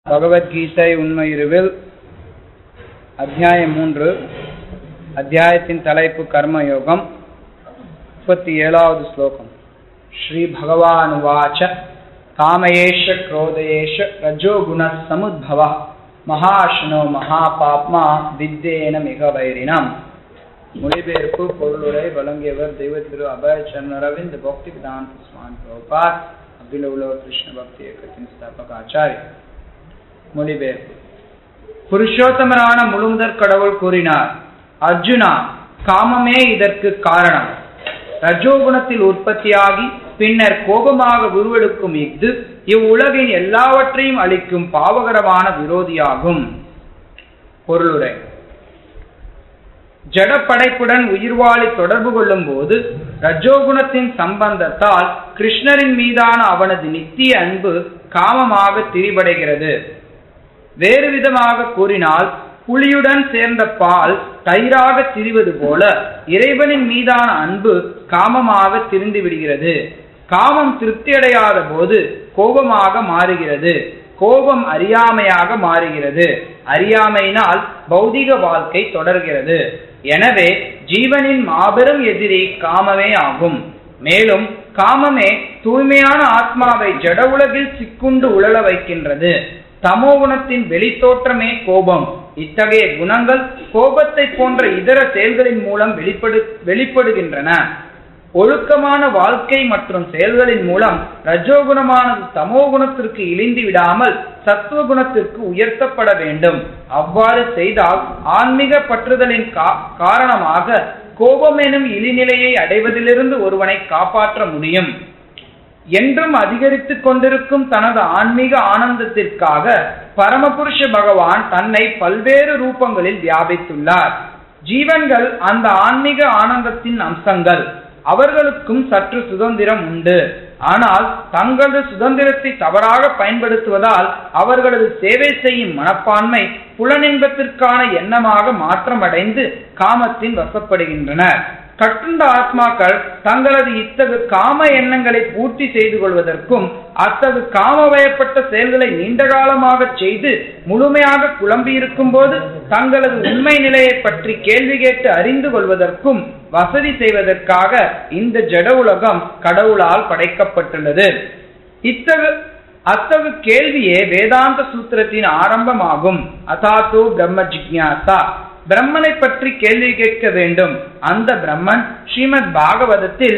பகவத்கீதை உண்மையுருவில் அத்தியாயம் மூன்று அத்தியாயத்தின் தலைப்பு கர்மயோகம் முப்பத்தி ஏழாவது ஸ்லோகம் ஸ்ரீ பகவானுவாச்ச காமயேஷ குரோதயேஷ ரஜோகுண சமுத்பவ மகாஷ்ணோ மகாபாப்மா வித்தேன மிக வைரினம் மொழிபெயர்ப்பு பொருளுரை வழங்கியவர் தெய்வ திரு அபய சரணரவிந்த் பக்தி வேதாந்த சுவாமி பிரபுபாத் அகில உலக கிருஷ்ண பக்தி இயக்கத்தின் ஸ்தாபக ஆச்சாரிய மொழிபெயர்ப்பு புருஷோத்தமரான முழுமுதற் கடவுள் கூறினார் அர்ஜுனா காமமே இதற்கு காரணம் ரஜோகுணத்தில் உற்பத்தியாகி பின்னர் கோபமாக உருவெடுக்கும் இஃது இவ்வுலகின் எல்லாவற்றையும் அளிக்கும் பாவகரமான விரோதியாகும் பொருளுரை ஜடப்படைப்புடன் உயிர்வாழி தொடர்பு கொள்ளும் போது ரஜோகுணத்தின் சம்பந்தத்தால் கிருஷ்ணரின் மீதான அவனது நித்திய அன்பு காமமாக திரிபடைகிறது வேறு விதமாக கூறினால் புலியுடன் சேர்ந்த பால் தயிராக திரிவது போல இறைவனின் மீதான அன்பு காமமாக திரிந்து விடுகிறது காமம் திருப்தியடையாத போது கோபமாக மாறுகிறது கோபம் அறியாமையாக மாறுகிறது அறியாமையினால் பௌதிக வாழ்க்கை தொடர்கிறது எனவே ஜீவனின் மாபெரும் எதிரி காமமே ஆகும் மேலும் காமமே தூய்மையான ஆத்மாவை ஜட உலகில் சிக்குண்டு உழல வைக்கின்றது தமோ குணத்தின் வெளித்தோற்றமே கோபம் இத்தகைய குணங்கள் கோபத்தை போன்ற இதர செயல்களின் மூலம் வெளிப்படு வெளிப்படுகின்றன ஒழுக்கமான வாழ்க்கை மற்றும் செயல்களின் மூலம் ரஜோகுணமானது தமோ குணத்திற்கு இழிந்து விடாமல் சத்துவ குணத்திற்கு உயர்த்தப்பட வேண்டும் அவ்வாறு செய்தால் ஆன்மீக பற்றுதலின் காரணமாக கோபம் எனும் இழிநிலையை அடைவதிலிருந்து ஒருவனை காப்பாற்ற முடியும் என்றும் அதிகரித்துக் கொண்டிருக்கும் தனது ஆன்மீக ஆனந்தத்திற்காக பரமபுருஷ பகவான் தன்னை பல்வேறு ரூபங்களில் வியாபித்துள்ளார் ஜீவன்கள் அந்த ஆன்மீக ஆனந்தத்தின் அம்சங்கள் அவர்களுக்கும் சற்று சுதந்திரம் உண்டு ஆனால் தங்களது சுதந்திரத்தை தவறாக பயன்படுத்துவதால் அவர்களது சேவை செய்யும் மனப்பான்மை புலனின்பத்திற்கான எண்ணமாக மாற்றமடைந்து காமத்தின் வசப்படுகின்றனர் கட்டுண்ட ஆத்மாக்கள் தங்களது இத்தகு காம எண்ணங்களை பூர்த்தி செய்து கொள்வதற்கும் அத்தகு காமவயப்பட்ட செயல்களை நீண்ட காலமாக செய்து முழுமையாக குழம்பியிருக்கும் போது தங்களது உண்மை நிலையை பற்றி கேள்வி கேட்டு அறிந்து கொள்வதற்கும் வசதி செய்வதற்காக இந்த ஜட உலகம் கடவுளால் படைக்கப்பட்டுள்ளது இத்தகு அத்தகு கேள்வியே வேதாந்த சூத்திரத்தின் ஆரம்பமாகும் அதாத்தோ பிரம்ம ஜிக்யாசா பிரம்மனை பற்றி கேள்வி கேட்க வேண்டும் அந்த பிரம்மன் ஸ்ரீமத் பாகவதத்தில்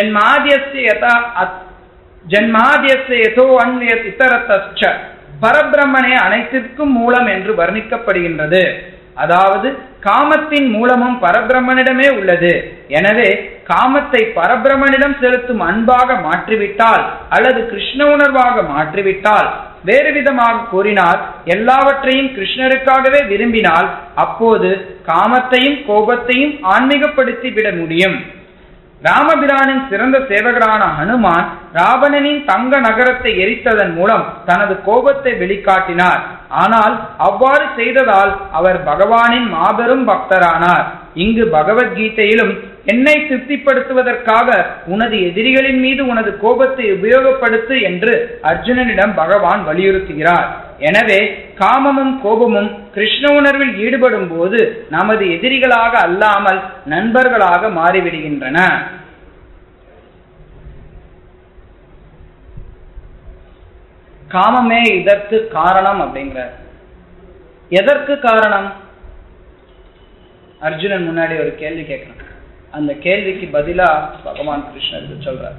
ஜன்மாதியசோ அன்வயத் இத்தரத்த பரபிரம்மனே அனைத்திற்கும் மூலம் என்று வர்ணிக்கப்படுகின்றது அதாவது காமத்தின் மூலமும் பரபிரம்மனிடமே உள்ளது எனவே காமத்தை பரபிரமனிடம் செலுத்தும் அன்பாக மாற்றிவிட்டால் அல்லது கிருஷ்ண உணர்வாக மாற்றிவிட்டால் வேறு விதமாக கூறினால் எல்லாவற்றையும் கிருஷ்ணருக்காகவே விரும்பினால் அப்போது காமத்தையும் கோபத்தையும் ஆன்மீகப்படுத்தி விட முடியும் ராமபிரானின் சிறந்த சேவகரான ஹனுமான் ராவணனின் தங்க நகரத்தை எரித்ததன் மூலம் தனது கோபத்தை வெளிக்காட்டினார் ஆனால் அவ்வாறு செய்ததால் அவர் பகவானின் மாபெரும் பக்தரானார் இங்கு பகவத்கீதையிலும் என்னை திருப்திப்படுத்துவதற்காக உனது எதிரிகளின் மீது உனது கோபத்தை உபயோகப்படுத்து என்று அர்ஜுனனிடம் பகவான் வலியுறுத்துகிறார் எனவே காமமும் கோபமும் கிருஷ்ண உணர்வில் ஈடுபடும் போது நமது எதிரிகளாக அல்லாமல் நண்பர்களாக மாறிவிடுகின்றன காமமே இதற்கு காரணம் அப்படிங்கிறார் எதற்கு காரணம் அர்ஜுனன் முன்னாடி ஒரு கேள்வி கேட்கிறான் அந்த கேள்விக்கு பதிலா பகவான் கிருஷ்ணருக்கு சொல்றார்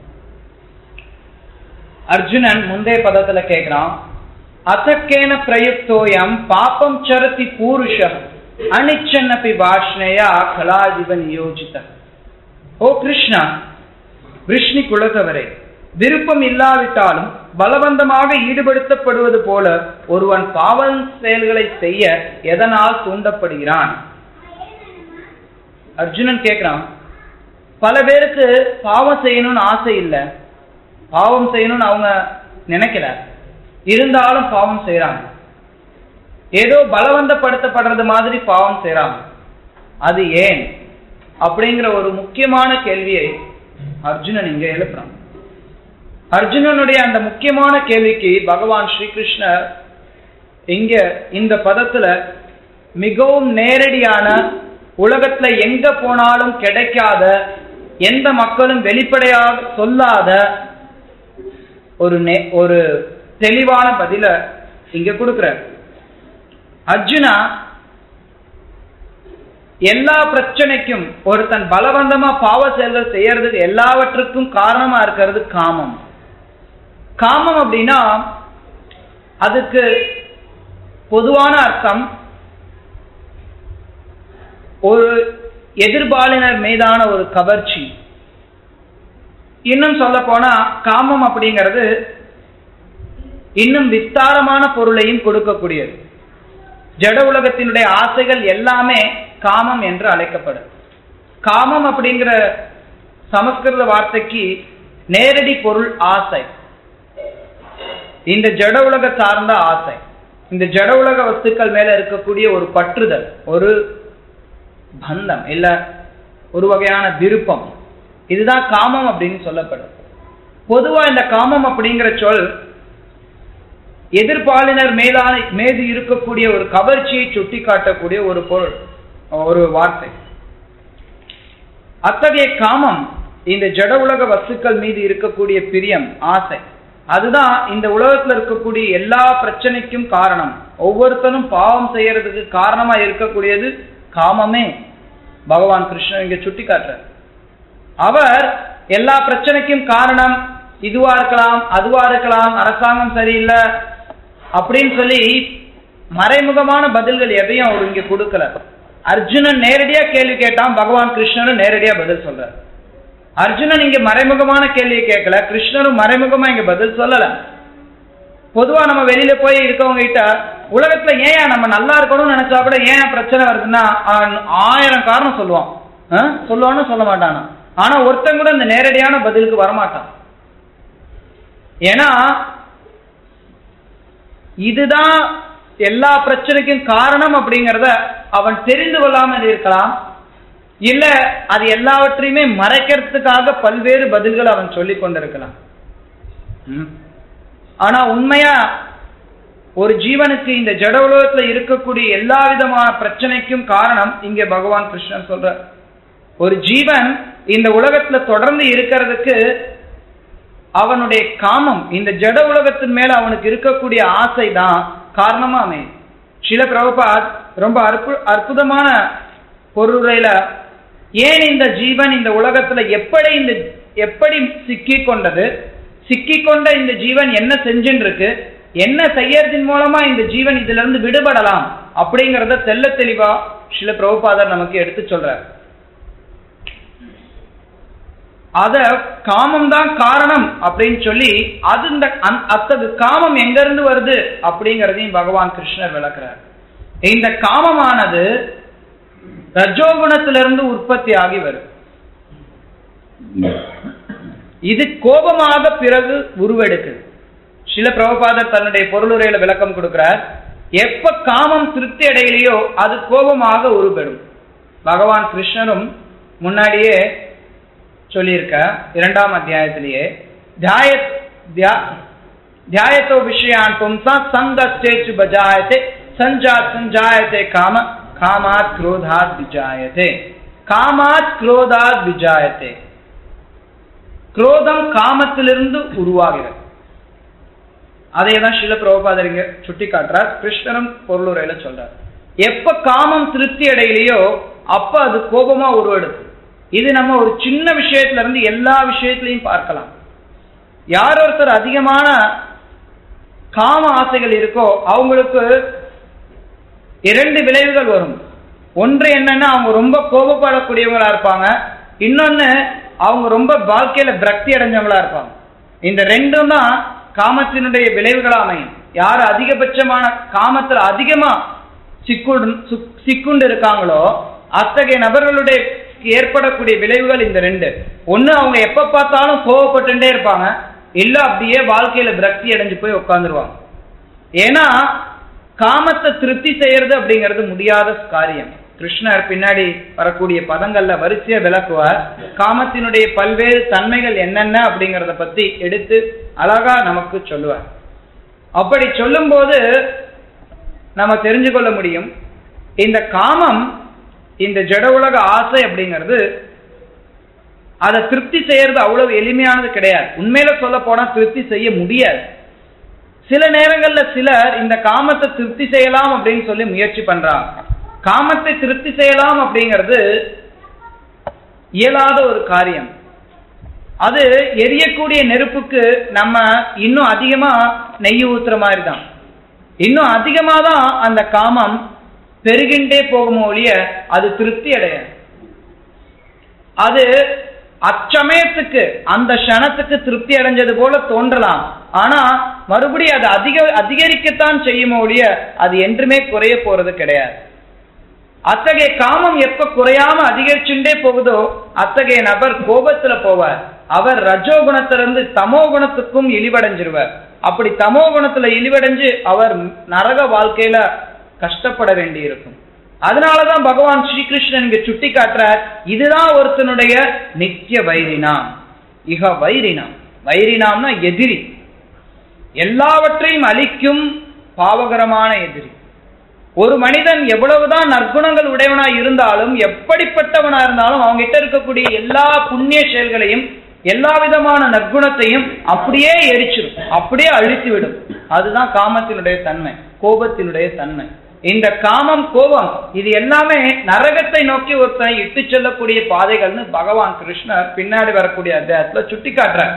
அர்ஜுனன் முந்தைய பதத்துல கேட்கிறான் அசக்கேன பிரயுக்தோயம் பாப்பம் சரதி பூருஷ அனிச்சன்னபி பாஷ்ணையா கலாதிப நியோஜித ஓ கிருஷ்ணா விஷ்ணி குலத்தவரே விருப்பம் இல்லாவிட்டாலும் பலவந்தமாக ஈடுபடுத்தப்படுவது போல ஒருவன் பாவல் செயல்களை செய்ய எதனால் தூண்டப்படுகிறான் அர்ஜுனன் கேட்கிறான் பல பேருக்கு பாவம் செய்யணும்னு ஆசை இல்லை பாவம் செய்யணும்னு அவங்க நினைக்கல இருந்தாலும் பாவம் செய்யறாங்க ஏதோ பலவந்தப்படுத்தப்படுறது மாதிரி பாவம் செய்யறாங்க அது ஏன் அப்படிங்கிற ஒரு முக்கியமான கேள்வியை அர்ஜுனன் இங்க எழுப்புறான் அர்ஜுனனுடைய அந்த முக்கியமான கேள்விக்கு பகவான் ஸ்ரீகிருஷ்ணர் இங்க இந்த பதத்துல மிகவும் நேரடியான உலகத்துல எங்க போனாலும் கிடைக்காத எந்த மக்களும் வெளிப்படையாக சொல்லாத ஒரு நே- ஒரு தெளிவான பதில இங்க கொடுக்கிறார் அர்ஜுனா எல்லா பிரச்சனைக்கும் ஒருத்தன் பலவந்தமா பாவ செயல்கள் செய்யறதுக்கு எல்லாவற்றுக்கும் காரணமா இருக்கிறது காமம் காமம் அப்படின்னா அதுக்கு பொதுவான அர்த்தம் ஒரு எதிர்பாலினர் மீதான ஒரு கவர்ச்சி இன்னும் சொல்ல போனா காமம் அப்படிங்கிறது இன்னும் விஸ்தாரமான பொருளையும் கொடுக்கக்கூடியது ஜட உலகத்தினுடைய ஆசைகள் எல்லாமே காமம் என்று அழைக்கப்படும் காமம் அப்படிங்கிற சமஸ்கிருத வார்த்தைக்கு நேரடி பொருள் ஆசை இந்த ஜட உலக சார்ந்த ஆசை இந்த ஜட உலக வஸ்துக்கள் மேல இருக்கக்கூடிய ஒரு பற்றுதல் ஒரு பந்தம் இல்ல ஒரு வகையான விருப்பம் இதுதான் காமம் அப்படின்னு சொல்லப்படும் பொதுவா இந்த காமம் அப்படிங்கிற சொல் எதிர்பாலினர் மேலான மீது இருக்கக்கூடிய ஒரு கவர்ச்சியை சுட்டி காட்டக்கூடிய ஒரு பொருள் ஒரு வார்த்தை அத்தகைய காமம் இந்த ஜட உலக வஸ்துக்கள் மீது இருக்கக்கூடிய பிரியம் ஆசை அதுதான் இந்த உலகத்துல இருக்கக்கூடிய எல்லா பிரச்சனைக்கும் காரணம் ஒவ்வொருத்தனும் பாவம் செய்யறதுக்கு காரணமா இருக்கக்கூடியது காமமே பகவான் கிருஷ்ணன் இங்க சுட்டி காட்டுறார் அவர் எல்லா பிரச்சனைக்கும் காரணம் இதுவா இருக்கலாம் அதுவா இருக்கலாம் அரசாங்கம் சரியில்லை அப்படின்னு சொல்லி மறைமுகமான பதில்கள் எதையும் அவர் இங்க கொடுக்கல அர்ஜுனன் நேரடியா கேள்வி கேட்டான் பகவான் கிருஷ்ணனும் நேரடியா பதில் சொல்றார் அர்ஜுனன் இங்க மறைமுகமான கேள்வியை கேட்கல கிருஷ்ணரும் மறைமுகமா இங்க பதில் சொல்லல பொதுவா நம்ம வெளியில போய் இருக்கவங்க கிட்ட உலகத்துல ஏன் நம்ம நல்லா இருக்கணும்னு நினைச்சா கூட ஏன் பிரச்சனை வருதுன்னா ஆஹ், ஆயிரம் காரணம் சொல்லுவான் ஆஹ், சொல்லுவான்னு சொல்ல மாட்டானா ஆனா ஒருத்தன் கூட இந்த நேரடியான பதிலுக்கு வரமாட்டான் ஏன்னா இதுதான் எல்லா பிரச்சனைக்கும் காரணம் அப்படிங்கறத அவன் தெரிந்து கொள்ளாமல் இருக்கலாம் இல்ல அது எல்லாவற்றையுமே மறைக்கிறதுக்காக பல்வேறு பதில்கள் அவன் சொல்லிக் கொண்டிருக்கலாம் ம். ஆனா உண்மையா ஒரு ஜீவனுக்கு இந்த ஜட உலகத்துல இருக்கக்கூடிய எல்லா விதமான பிரச்சனைக்கும் காரணம் இங்க பகவான் கிருஷ்ணன் சொல்ற ஒரு ஜீவன் இந்த உலகத்துல தொடர்ந்து இருக்கிறதுக்கு அவனுடைய காமம் இந்த ஜட உலகத்தின் மேல அவனுக்கு இருக்கக்கூடிய ஆசை தான் காரணமா அமையும் சில பிரபுபாத் ரொம்ப அற்பு அற்புதமான பொருளையில ஏன் இந்த ஜீவன் இந்த உலகத்துல எப்படி இந்த எப்படி சிக்கி கொண்டது சிக்கி கொண்ட இந்த ஜீவன் என்ன செஞ்சுன்னு இருக்கு என்ன செய்யறதின் மூலமா இந்த ஜீவன் இதுல இருந்து விடுபடலாம் அப்படிங்கறத தெள்ள தெளிவா சில பிரபுபாதர் நமக்கு எடுத்து சொல்றார் அத காமம் தான் காரணம் அப்படின்னு சொல்லி அது இந்த அந்த- அத்தகு காமம் எங்க இருந்து வருது அப்படிங்கறதையும் பகவான் கிருஷ்ணர் விளக்குறார் இந்த காமமானது ரஜோகுணத்திலிருந்து உற்பத்தி ஆகி வருது இது கோபமாக பிறகு உருவெடுக்குது சில பிரபுபாதர் தன்னுடைய பொருளுரையில விளக்கம் கொடுக்கிறார் எப்ப காமம் திருப்தி அடையலையோ அது கோபமாக உருவெடும் பகவான் கிருஷ்ணரும் முன்னாடியே சொல்லியிருக்க இரண்டாம் அத்தியாயத்திலேயே தியாய தியா- தியாயத்தோ விஷயான் பும்சா சங்கஸ்டேச்சு பஜாயத்தே சஞ்சாத் சஞ்சாயத்தே காம காமாத் குரோதாத் விஜாயத்தே காமாத் குரோதாத் விஜாயத்தே குரோதம் காமத்திலிருந்து உருவாகிறது அதை தான் சில பிரபுபாதர் இங்க சுட்டி காட்டுறார் கிருஷ்ணரும் பொருளுரையில சொல்றார் எப்ப காமம் திருப்தி அடையலையோ அப்ப அது கோபமா உருவெடுக்கும் இது நம்ம ஒரு சின்ன விஷயத்துல இருந்து எல்லா விஷயத்திலையும் பார்க்கலாம் யார் ஒருத்தர் அதிகமான காம ஆசைகள் இருக்கோ அவங்களுக்கு இரண்டு விளைவுகள் வரும் ஒன்று என்னன்னா அவங்க ரொம்ப கோபப்படக்கூடியவங்களா இருப்பாங்க இன்னொன்னு அவங்க ரொம்ப வாழ்க்கையில விரக்தி அடைஞ்சவங்களா இருப்பாங்க இந்த ரெண்டும் தான் காமத்தினுடைய விளைவுகளா அமையும் யார் அதிகபட்சமான காமத்துல அதிகமா சிக்குண்டு சுக்- சிக்குண்டு இருக்காங்களோ அத்தகைய நபர்களுடைய ஏற்படக்கூடிய விளைவுகள் இந்த ரெண்டு ஒண்ணு அவங்க எப்ப பார்த்தாலும் கோவப்பட்டுட்டே இருப்பாங்க இல்ல அப்படியே வாழ்க்கையில விரக்தி அடைஞ்சு போய் உட்காந்துருவாங்க ஏன்னா காமத்தை திருப்தி செய்யறது அப்படிங்கிறது முடியாத காரியம் கிருஷ்ணர் பின்னாடி வரக்கூடிய பதங்கள்ல வரிசையா விளக்குவார் காமத்தினுடைய பல்வேறு தன்மைகள் என்னென்ன அப்படிங்கறத பத்தி எடுத்து அழகா நமக்கு சொல்லுவார் அப்படி சொல்லும்போது நம்ம தெரிஞ்சு கொள்ள முடியும் இந்த காமம் இந்த ஜட உலக ஆசை அப்படிங்கிறது அதை திருப்தி செய்யறது அவ்வளவு எளிமையானது கிடையாது உண்மையில சொல்ல போனா திருப்தி செய்ய முடியாது சில நேரங்கள்ல சிலர் இந்த காமத்தை திருப்தி செய்யலாம் அப்படின்னு சொல்லி முயற்சி பண்றாங்க காமத்தை திருப்தி செய்யலாம் அப்படிங்கிறது இயலாத ஒரு காரியம் அது எரியக்கூடிய நெருப்புக்கு நம்ம இன்னும் அதிகமா நெய் ஊத்துற மாதிரி தான் இன்னும் அதிகமா தான் அந்த காமம் பெருகின்றே போகும் ஒழிய அது திருப்தி அடையாது அது அச்சமயத்துக்கு அந்த க்ஷணத்துக்கு திருப்தி அடைஞ்சது போல தோன்றலாம் ஆனா மறுபடியும் அது அதிக அதிகரிக்கத்தான் செய்யும் ஒழிய அது என்றுமே குறைய போறது கிடையாது அத்தகைய காமம் எப்ப குறையாம அதிகரிச்சுட்டே போகுதோ அத்தகைய நபர் கோபத்துல போவார் அவர் ரஜோ குணத்திலிருந்து தமோ குணத்துக்கும் இழிவடைஞ்சிருவார் அப்படி தமோ குணத்துல இழிவடைஞ்சு அவர் நரக வாழ்க்கையில கஷ்டப்பட வேண்டி இருக்கும் அதனாலதான் பகவான் ஸ்ரீகிருஷ்ணன் இங்க சுட்டி காட்டுறார் இதுதான் ஒருத்தனுடைய நித்திய வைரினாம் இக வைரினாம் வைரினாம்னா எதிரி எல்லாவற்றையும் அழிக்கும் பாவகரமான எதிரி ஒரு மனிதன் எவ்வளவுதான் நற்குணங்கள் உடையவனா இருந்தாலும் எப்படிப்பட்டவனா இருந்தாலும் அவங்க கிட்ட இருக்கக்கூடிய எல்லா புண்ணிய செயல்களையும் எல்லா விதமான நற்குணத்தையும் அப்படியே எரிச்சிடும் அப்படியே அழித்து விடும் அதுதான் காமத்தினுடைய தன்மை கோபத்தினுடைய தன்மை இந்த காமம் கோபம் இது எல்லாமே நரகத்தை நோக்கி ஒருத்தனை இட்டு செல்லக்கூடிய பாதைகள்னு பகவான் கிருஷ்ணர் பின்னாடி வரக்கூடிய அத்தியாயத்துல சுட்டி காட்டுறார்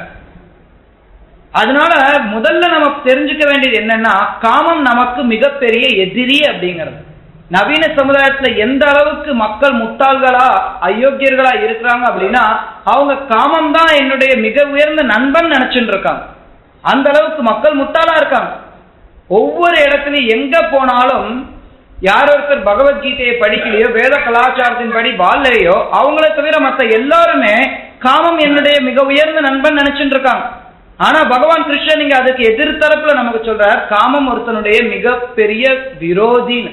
அதனால முதல்ல நமக்கு தெரிஞ்சுக்க வேண்டியது என்னன்னா காமம் நமக்கு மிகப்பெரிய எதிரி அப்படிங்கிறது நவீன சமுதாயத்துல எந்த அளவுக்கு மக்கள் முட்டாள்களா அயோக்கியர்களா இருக்கிறாங்க அப்படின்னா அவங்க காமம் தான் என்னுடைய மிக உயர்ந்த நண்பன் நினைச்சுட்டு இருக்காங்க அந்த அளவுக்கு மக்கள் முட்டாளா இருக்காங்க ஒவ்வொரு இடத்துலயும் எங்க போனாலும் யார் ஒருத்தர் பகவத்கீதையை படிக்கலையோ வேத கலாச்சாரத்தின் படி வாழலையோ அவங்கள தவிர மற்ற எல்லாருமே காமம் என்னுடைய மிக உயர்ந்த நண்பன் நினைச்சுட்டு இருக்காங்க ஆனா பகவான் கிருஷ்ணன் இங்க அதுக்கு எதிர்த்தரப்புல நமக்கு சொல்றார் காமம் ஒருத்தனுடைய மிகப்பெரிய விரோதின்னு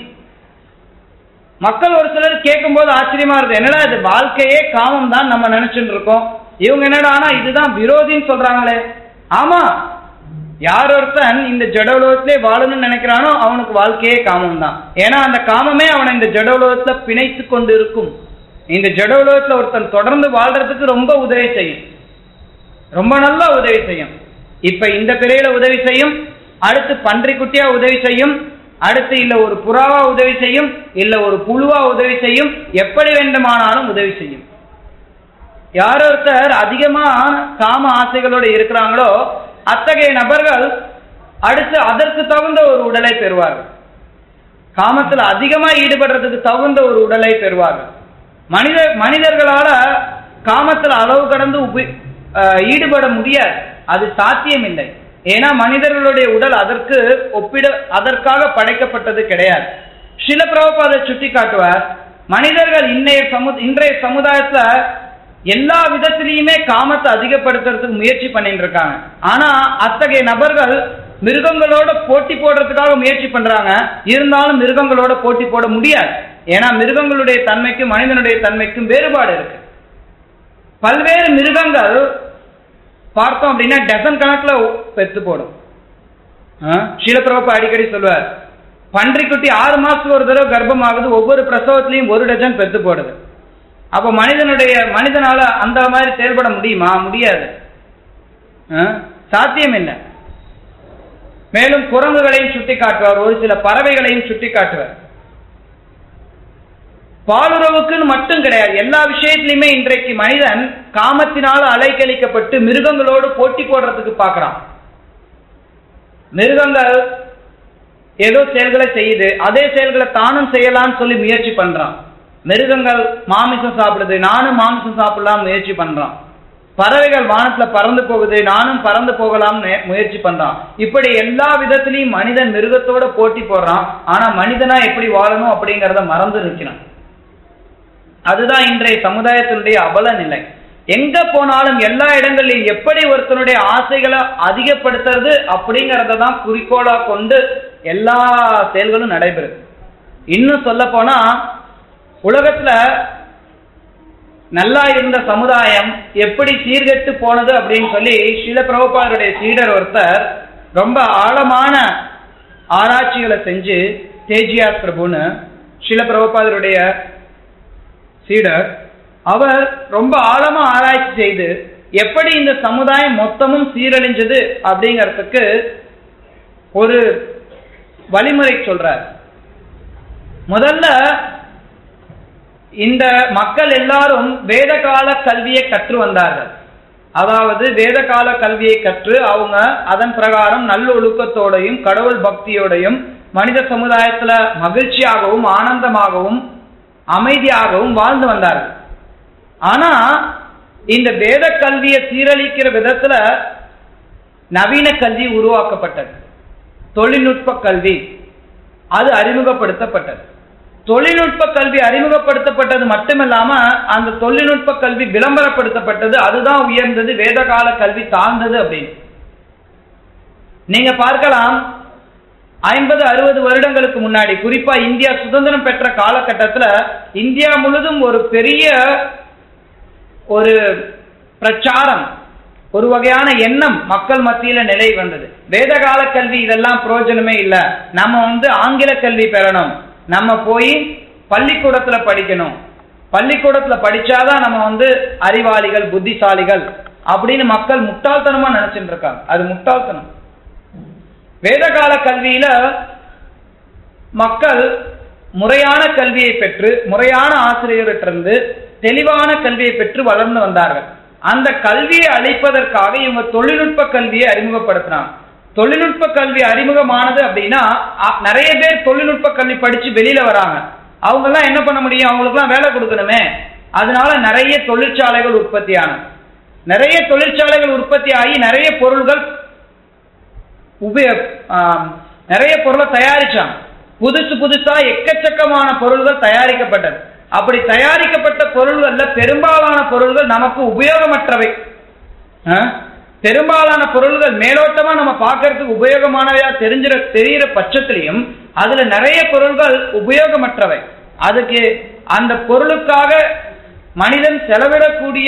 மக்கள் ஒரு சிலர் கேட்கும் போது ஆச்சரியமா இருக்கு என்னடா இது வாழ்க்கையே காமம் தான் நம்ம நினைச்சுட்டு இருக்கோம் இவங்க என்னடா ஆனா இதுதான் விரோதின்னு சொல்றாங்களே ஆமா யார் ஒருத்தன் இந்த ஜடோலோகத்திலே வாழணும்னு நினைக்கிறானோ அவனுக்கு வாழ்க்கையே காமம் தான் ஏன்னா அந்த காமமே அவனை இந்த ஜடோலோகத்துல பிணைத்து கொண்டு இருக்கும் இந்த ஜடோலோகத்துல ஒருத்தன் தொடர்ந்து வாழ்றதுக்கு ரொம்ப உதவி செய்யும் ரொம்ப நல்லா உதவி செய்யும் இப்ப இந்த பிறையில உதவி செய்யும் அடுத்து பன்றி குட்டியா உதவி செய்யும் அடுத்து இல்ல ஒரு புறாவா உதவி செய்யும் இல்ல ஒரு புழுவா உதவி செய்யும் எப்படி வேண்டுமானாலும் உதவி செய்யும் யார் ஒருத்தர் அதிகமா காம ஆசைகளோடு இருக்கிறாங்களோ அத்தகைய நபர்கள் அடுத்து அதற்கு தகுந்த ஒரு உடலை பெறுவார்கள் காமத்தில் அதிகமா ஈடுபடுறதுக்கு தகுந்த ஒரு உடலை பெறுவார்கள் மனித மனிதர்களால காமத்தில் அளவு கடந்து உப ஈடுபட முடியாது அது சாத்தியம் இல்லை ஏன்னா மனிதர்களுடைய உடல் அதற்கு ஒப்பிட அதற்காக படைக்கப்பட்டது கிடையாது சில பிரபுபாதை சுட்டி காட்டுவார் மனிதர்கள் இன்னைய சமு இன்றைய சமுதாயத்துல எல்லா விதத்திலையுமே காமத்தை அதிகப்படுத்துறதுக்கு முயற்சி பண்ணிட்டு இருக்காங்க ஆனா அத்தகைய நபர்கள் மிருகங்களோட போட்டி போடுறதுக்காக முயற்சி பண்றாங்க இருந்தாலும் மிருகங்களோட போட்டி போட முடியாது ஏன்னா மிருகங்களுடைய தன்மைக்கும் மனிதனுடைய தன்மைக்கும் வேறுபாடு இருக்கு பல்வேறு மிருகங்கள் பார்த்தோம் அப்படின்னா டசன் கணக்கில் பெத்து போடும் ஷீலப்பிரபா அடிக்கடி சொல்லுவார் பன்றிக்குட்டி ஆறு மாசத்துக்கு ஒரு தடவை கர்ப்பம் ஆகுது ஒவ்வொரு பிரசவத்திலையும் ஒரு டஜன் பெத்து போடுது அப்போ மனிதனுடைய மனிதனால அந்த மாதிரி செயல்பட முடியுமா முடியாது சாத்தியம் இல்லை மேலும் குரங்குகளையும் சுட்டி காட்டுவார் ஒரு சில பறவைகளையும் சுட்டி காட்டுவார் பாலுறவுக்குன்னு மட்டும் கிடையாது எல்லா விஷயத்திலுமே இன்றைக்கு மனிதன் காமத்தினால் அலைக்கழிக்கப்பட்டு மிருகங்களோடு போட்டி போடுறதுக்கு பார்க்கறான் மிருகங்கள் ஏதோ செயல்களை செய்யுது அதே செயல்களை தானும் செய்யலாம்னு சொல்லி முயற்சி பண்றான் மிருகங்கள் மாமிசம் சாப்பிடுது நானும் மாமிசம் சாப்பிடலாம் முயற்சி பண்றான் பறவைகள் வானத்துல பறந்து போகுது நானும் பறந்து போகலாம் முயற்சி பண்றான் இப்படி எல்லா விதத்திலையும் மனிதன் மிருகத்தோட போட்டி போடுறான் ஆனா மனிதனா எப்படி வாழணும் அப்படிங்கறத மறந்து நிற்கிறான் அதுதான் இன்றைய சமுதாயத்தினுடைய அவல நிலை எங்க போனாலும் எல்லா இடங்களிலும் எப்படி ஒருத்தனுடைய ஆசைகளை அதிகப்படுத்துறது அப்படிங்கறத தான் குறிக்கோளா கொண்டு எல்லா செயல்களும் நடைபெறுது இன்னும் சொல்ல போனா உலகத்துல நல்லா இருந்த சமுதாயம் எப்படி சீர்கெட்டு போனது அப்படின்னு சொல்லி சில பிரபுபாருடைய சீடர் ஒருத்தர் ரொம்ப ஆழமான ஆராய்ச்சிகளை செஞ்சு தேஜியாஸ் பிரபுன்னு சில பிரபுபாதருடைய சீடர் அவர் ரொம்ப ஆழமா ஆராய்ச்சி செய்து எப்படி இந்த சமுதாயம் மொத்தமும் சீரழிஞ்சது அப்படிங்கிறதுக்கு ஒரு வழிமுறை சொல்றார் முதல்ல இந்த மக்கள் எல்லாரும் வேத கால கல்வியை கற்று வந்தார்கள் அதாவது வேத கால கல்வியை கற்று அவங்க அதன் பிரகாரம் நல்லொழுக்கத்தோடையும் கடவுள் பக்தியோடையும் மனித சமுதாயத்துல மகிழ்ச்சியாகவும் ஆனந்தமாகவும் அமைதியாகவும் வாழ்ந்து வந்தார்கள் ஆனா இந்த வேத கல்வியை சீரழிக்கிற விதத்துல நவீன கல்வி உருவாக்கப்பட்டது தொழில்நுட்ப கல்வி அது அறிமுகப்படுத்தப்பட்டது தொழில்நுட்ப கல்வி அறிமுகப்படுத்தப்பட்டது மட்டுமில்லாம அந்த தொழில்நுட்ப கல்வி விளம்பரப்படுத்தப்பட்டது அதுதான் உயர்ந்தது வேதகால கல்வி தாழ்ந்தது அப்படின்னு நீங்க பார்க்கலாம் ஐம்பது அறுபது வருடங்களுக்கு முன்னாடி குறிப்பா இந்தியா சுதந்திரம் பெற்ற காலகட்டத்தில் இந்தியா முழுதும் ஒரு பெரிய ஒரு பிரச்சாரம் ஒரு வகையான எண்ணம் மக்கள் மத்தியில நிலை வந்தது வேதகால கல்வி இதெல்லாம் பிரயோஜனமே இல்லை நம்ம வந்து ஆங்கில கல்வி பெறணும் நம்ம போய் பள்ளிக்கூடத்துல படிக்கணும் பள்ளிக்கூடத்துல படிச்சாதான் நம்ம வந்து அறிவாளிகள் புத்திசாலிகள் அப்படின்னு மக்கள் முட்டாள்தனமா நினைச்சிட்டு இருக்காங்க அது முட்டாள்தனம் வேதகால கல்வியில மக்கள் முறையான கல்வியை பெற்று முறையான ஆசிரியர்கிட்டிருந்து தெளிவான கல்வியை பெற்று வளர்ந்து வந்தார்கள் அந்த கல்வியை அளிப்பதற்காக இவங்க தொழில்நுட்ப கல்வியை அறிமுகப்படுத்தினாங்க தொழில்நுட்ப கல்வி அறிமுகமானது அப்படின்னா நிறைய பேர் தொழில்நுட்ப கல்வி படிச்சு வெளியில வராங்க அவங்க எல்லாம் என்ன பண்ண முடியும் அவங்களுக்குலாம் வேலை கொடுக்கணுமே அதனால நிறைய தொழிற்சாலைகள் உற்பத்தி ஆனது நிறைய தொழிற்சாலைகள் உற்பத்தி ஆகி நிறைய பொருள்கள் உபயோக நிறைய பொருளை தயாரிச்சாங்க புதுசு புதுசா எக்கச்சக்கமான பொருள்கள் தயாரிக்கப்பட்டது அப்படி தயாரிக்கப்பட்ட பொருள்கள்ல பெரும்பாலான பொருள்கள் நமக்கு உபயோகமற்றவை பெரும்பாலான பொருள்கள் மேலோட்டமா நம்ம பார்க்கறதுக்கு உபயோகமானவையா தெரிஞ்சிட தெரிகிற பட்சத்திலையும் அதுல நிறைய பொருள்கள் உபயோகமற்றவை அதுக்கு அந்த பொருளுக்காக மனிதன் செலவிடக்கூடிய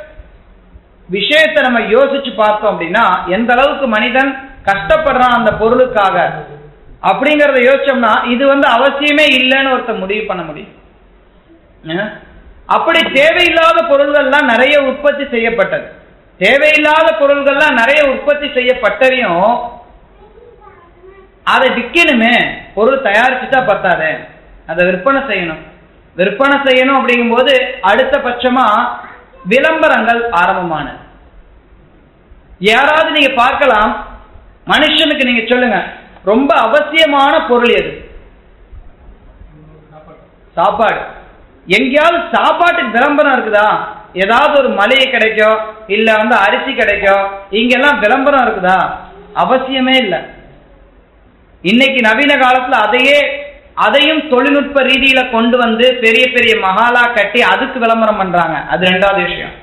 விஷயத்தை நம்ம யோசிச்சு பார்த்தோம் அப்படின்னா எந்த அளவுக்கு மனிதன் கஷ்டப்படுறான் அந்த பொருளுக்காக அப்படிங்கறத யோசிச்சோம்னா இது வந்து அவசியமே இல்லைன்னு ஒருத்த முடிவு பண்ண முடியும் அப்படி தேவையில்லாத பொருள்கள்லாம் நிறைய உற்பத்தி செய்யப்பட்டது தேவையில்லாத பொருள்கள்லாம் நிறைய உற்பத்தி செய்யப்பட்டதையும் அதை விற்கணுமே பொருள் தயாரிச்சுட்டா பத்தாதே அதை விற்பனை செய்யணும் விற்பனை செய்யணும் அப்படிங்கும்போது அடுத்த பட்சமா விளம்பரங்கள் ஆரம்பமான யாராவது நீங்க பார்க்கலாம் மனுஷனுக்கு நீங்க சொல்லுங்க ரொம்ப அவசியமான பொருள் எது சாப்பாடு எங்கேயாவது சாப்பாட்டுக்கு விளம்பரம் இருக்குதா ஏதாவது ஒரு மளிகை கிடைக்கும் இல்ல வந்து அரிசி கிடைக்கும் இங்கெல்லாம் விளம்பரம் இருக்குதா அவசியமே இல்லை இன்னைக்கு நவீன காலத்துல அதையே அதையும் தொழில்நுட்ப ரீதியில கொண்டு வந்து பெரிய பெரிய மகாலா கட்டி அதுக்கு விளம்பரம் பண்றாங்க அது ரெண்டாவது விஷயம்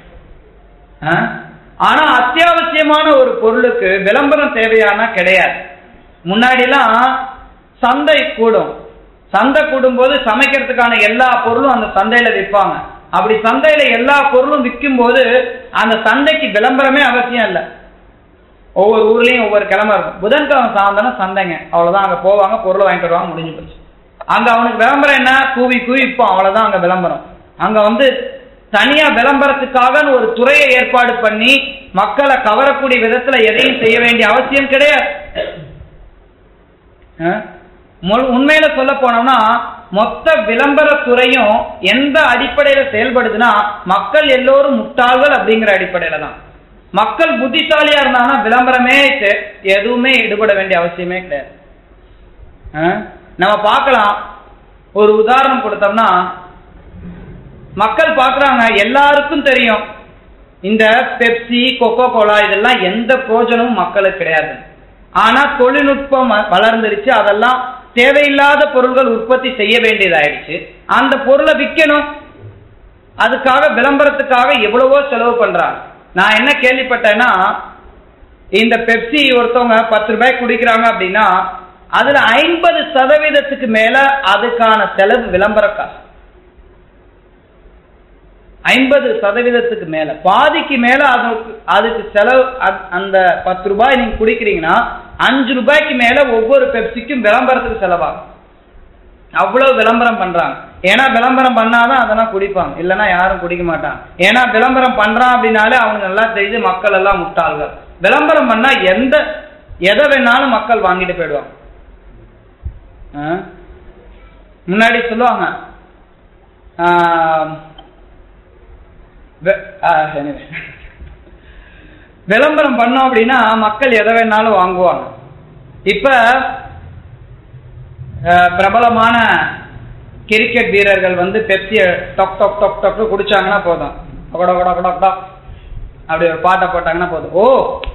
ஆனா அத்தியாவசியமான ஒரு பொருளுக்கு விளம்பரம் தேவையானா கிடையாது முன்னாடிலாம் சந்தை கூடும் சந்தை கூடும்போது சமைக்கிறதுக்கான எல்லா பொருளும் அந்த சந்தையில விற்பாங்க அப்படி சந்தையில எல்லா பொருளும் விற்கும் போது அந்த சந்தைக்கு விளம்பரமே அவசியம் இல்லை ஒவ்வொரு ஊர்லயும் ஒவ்வொரு கிழமை இருக்கும் புதன்கிழமை சாயந்தரம் சந்தைங்க அவ்வளவுதான் அங்க போவாங்க பொருள் வாங்கிட்டு வருவாங்க முடிஞ்சு போச்சு அங்க அவனுக்கு விளம்பரம் என்ன கூவி கூவி இப்போ அவ்வளவுதான் அங்க விளம்பரம் அங்க வந்து தனியா விளம்பரத்துக்காக ஒரு துறையை ஏற்பாடு பண்ணி மக்களை கவரக்கூடிய விதத்துல எதையும் செய்ய வேண்டிய அவசியம் கிடையாது உண்மையில சொல்ல போனோம்னா மொத்த விளம்பர துறையும் எந்த அடிப்படையில செயல்படுதுன்னா மக்கள் எல்லோரும் முட்டாள்கள் அப்படிங்கிற அடிப்படையில தான் மக்கள் புத்திசாலியா இருந்தாங்கன்னா விளம்பரமே எதுவுமே ஈடுபட வேண்டிய அவசியமே கிடையாது நம்ம பார்க்கலாம் ஒரு உதாரணம் கொடுத்தோம்னா மக்கள் பார்க்குறாங்க எல்லாருக்கும் தெரியும் இந்த பெப்சி கொக்கோ கோலா இதெல்லாம் எந்த பிரோஜனமும் மக்களுக்கு கிடையாது ஆனா தொழில்நுட்பம் வளர்ந்துருச்சு அதெல்லாம் தேவையில்லாத பொருள்கள் உற்பத்தி செய்ய வேண்டியதாயிடுச்சு அந்த பொருளை விற்கணும் அதுக்காக விளம்பரத்துக்காக எவ்வளவோ செலவு பண்றாங்க நான் என்ன கேள்விப்பட்டேன்னா இந்த பெப்சி ஒருத்தவங்க பத்து ரூபாய் குடிக்கிறாங்க அப்படின்னா அதுல ஐம்பது சதவீதத்துக்கு மேல அதுக்கான செலவு விளம்பர காசு ஐம்பது சதவீதத்துக்கு மேல பாதிக்கு மேல அதுக்கு அதுக்கு செலவு அ- அந்த பத்து ரூபாய் நீங்க குடிக்கிறீங்கன்னா அஞ்சு ரூபாய்க்கு மேல ஒவ்வொரு பெப்சிக்கும் விளம்பரத்துக்கு செலவாகும் அவ்வளவு விளம்பரம் பண்றாங்க ஏன்னா விளம்பரம் பண்ணாதான் அதெல்லாம் குடிப்பாங்க இல்லைன்னா யாரும் குடிக்க மாட்டாங்க ஏன்னா விளம்பரம் பண்றான் அப்படின்னாலே அவனுக்கு நல்லா தெரியுது மக்கள் எல்லாம் முட்டாள்கள் விளம்பரம் பண்ணா எந்த எதை வேணாலும் மக்கள் வாங்கிட்டு போயிடுவாங்க ஆ? முன்னாடி சொல்லுவாங்க ஆ, வெ- ஆ, anyway. விளம்பரம் பண்ணோம் அப்படின்னா மக்கள் எதை வேணாலும் வாங்குவாங்க இப்ப அஹ், பிரபலமான கிரிக்கெட் வீரர்கள் வந்து பெப்சிய டொக் டொக் டொக் டொக் குடிச்சாங்கன்னா போதும் கொட கொட கொட கொட அப்படி ஒரு பாட்டை போட்டாங்கன்னா போதும் ஓ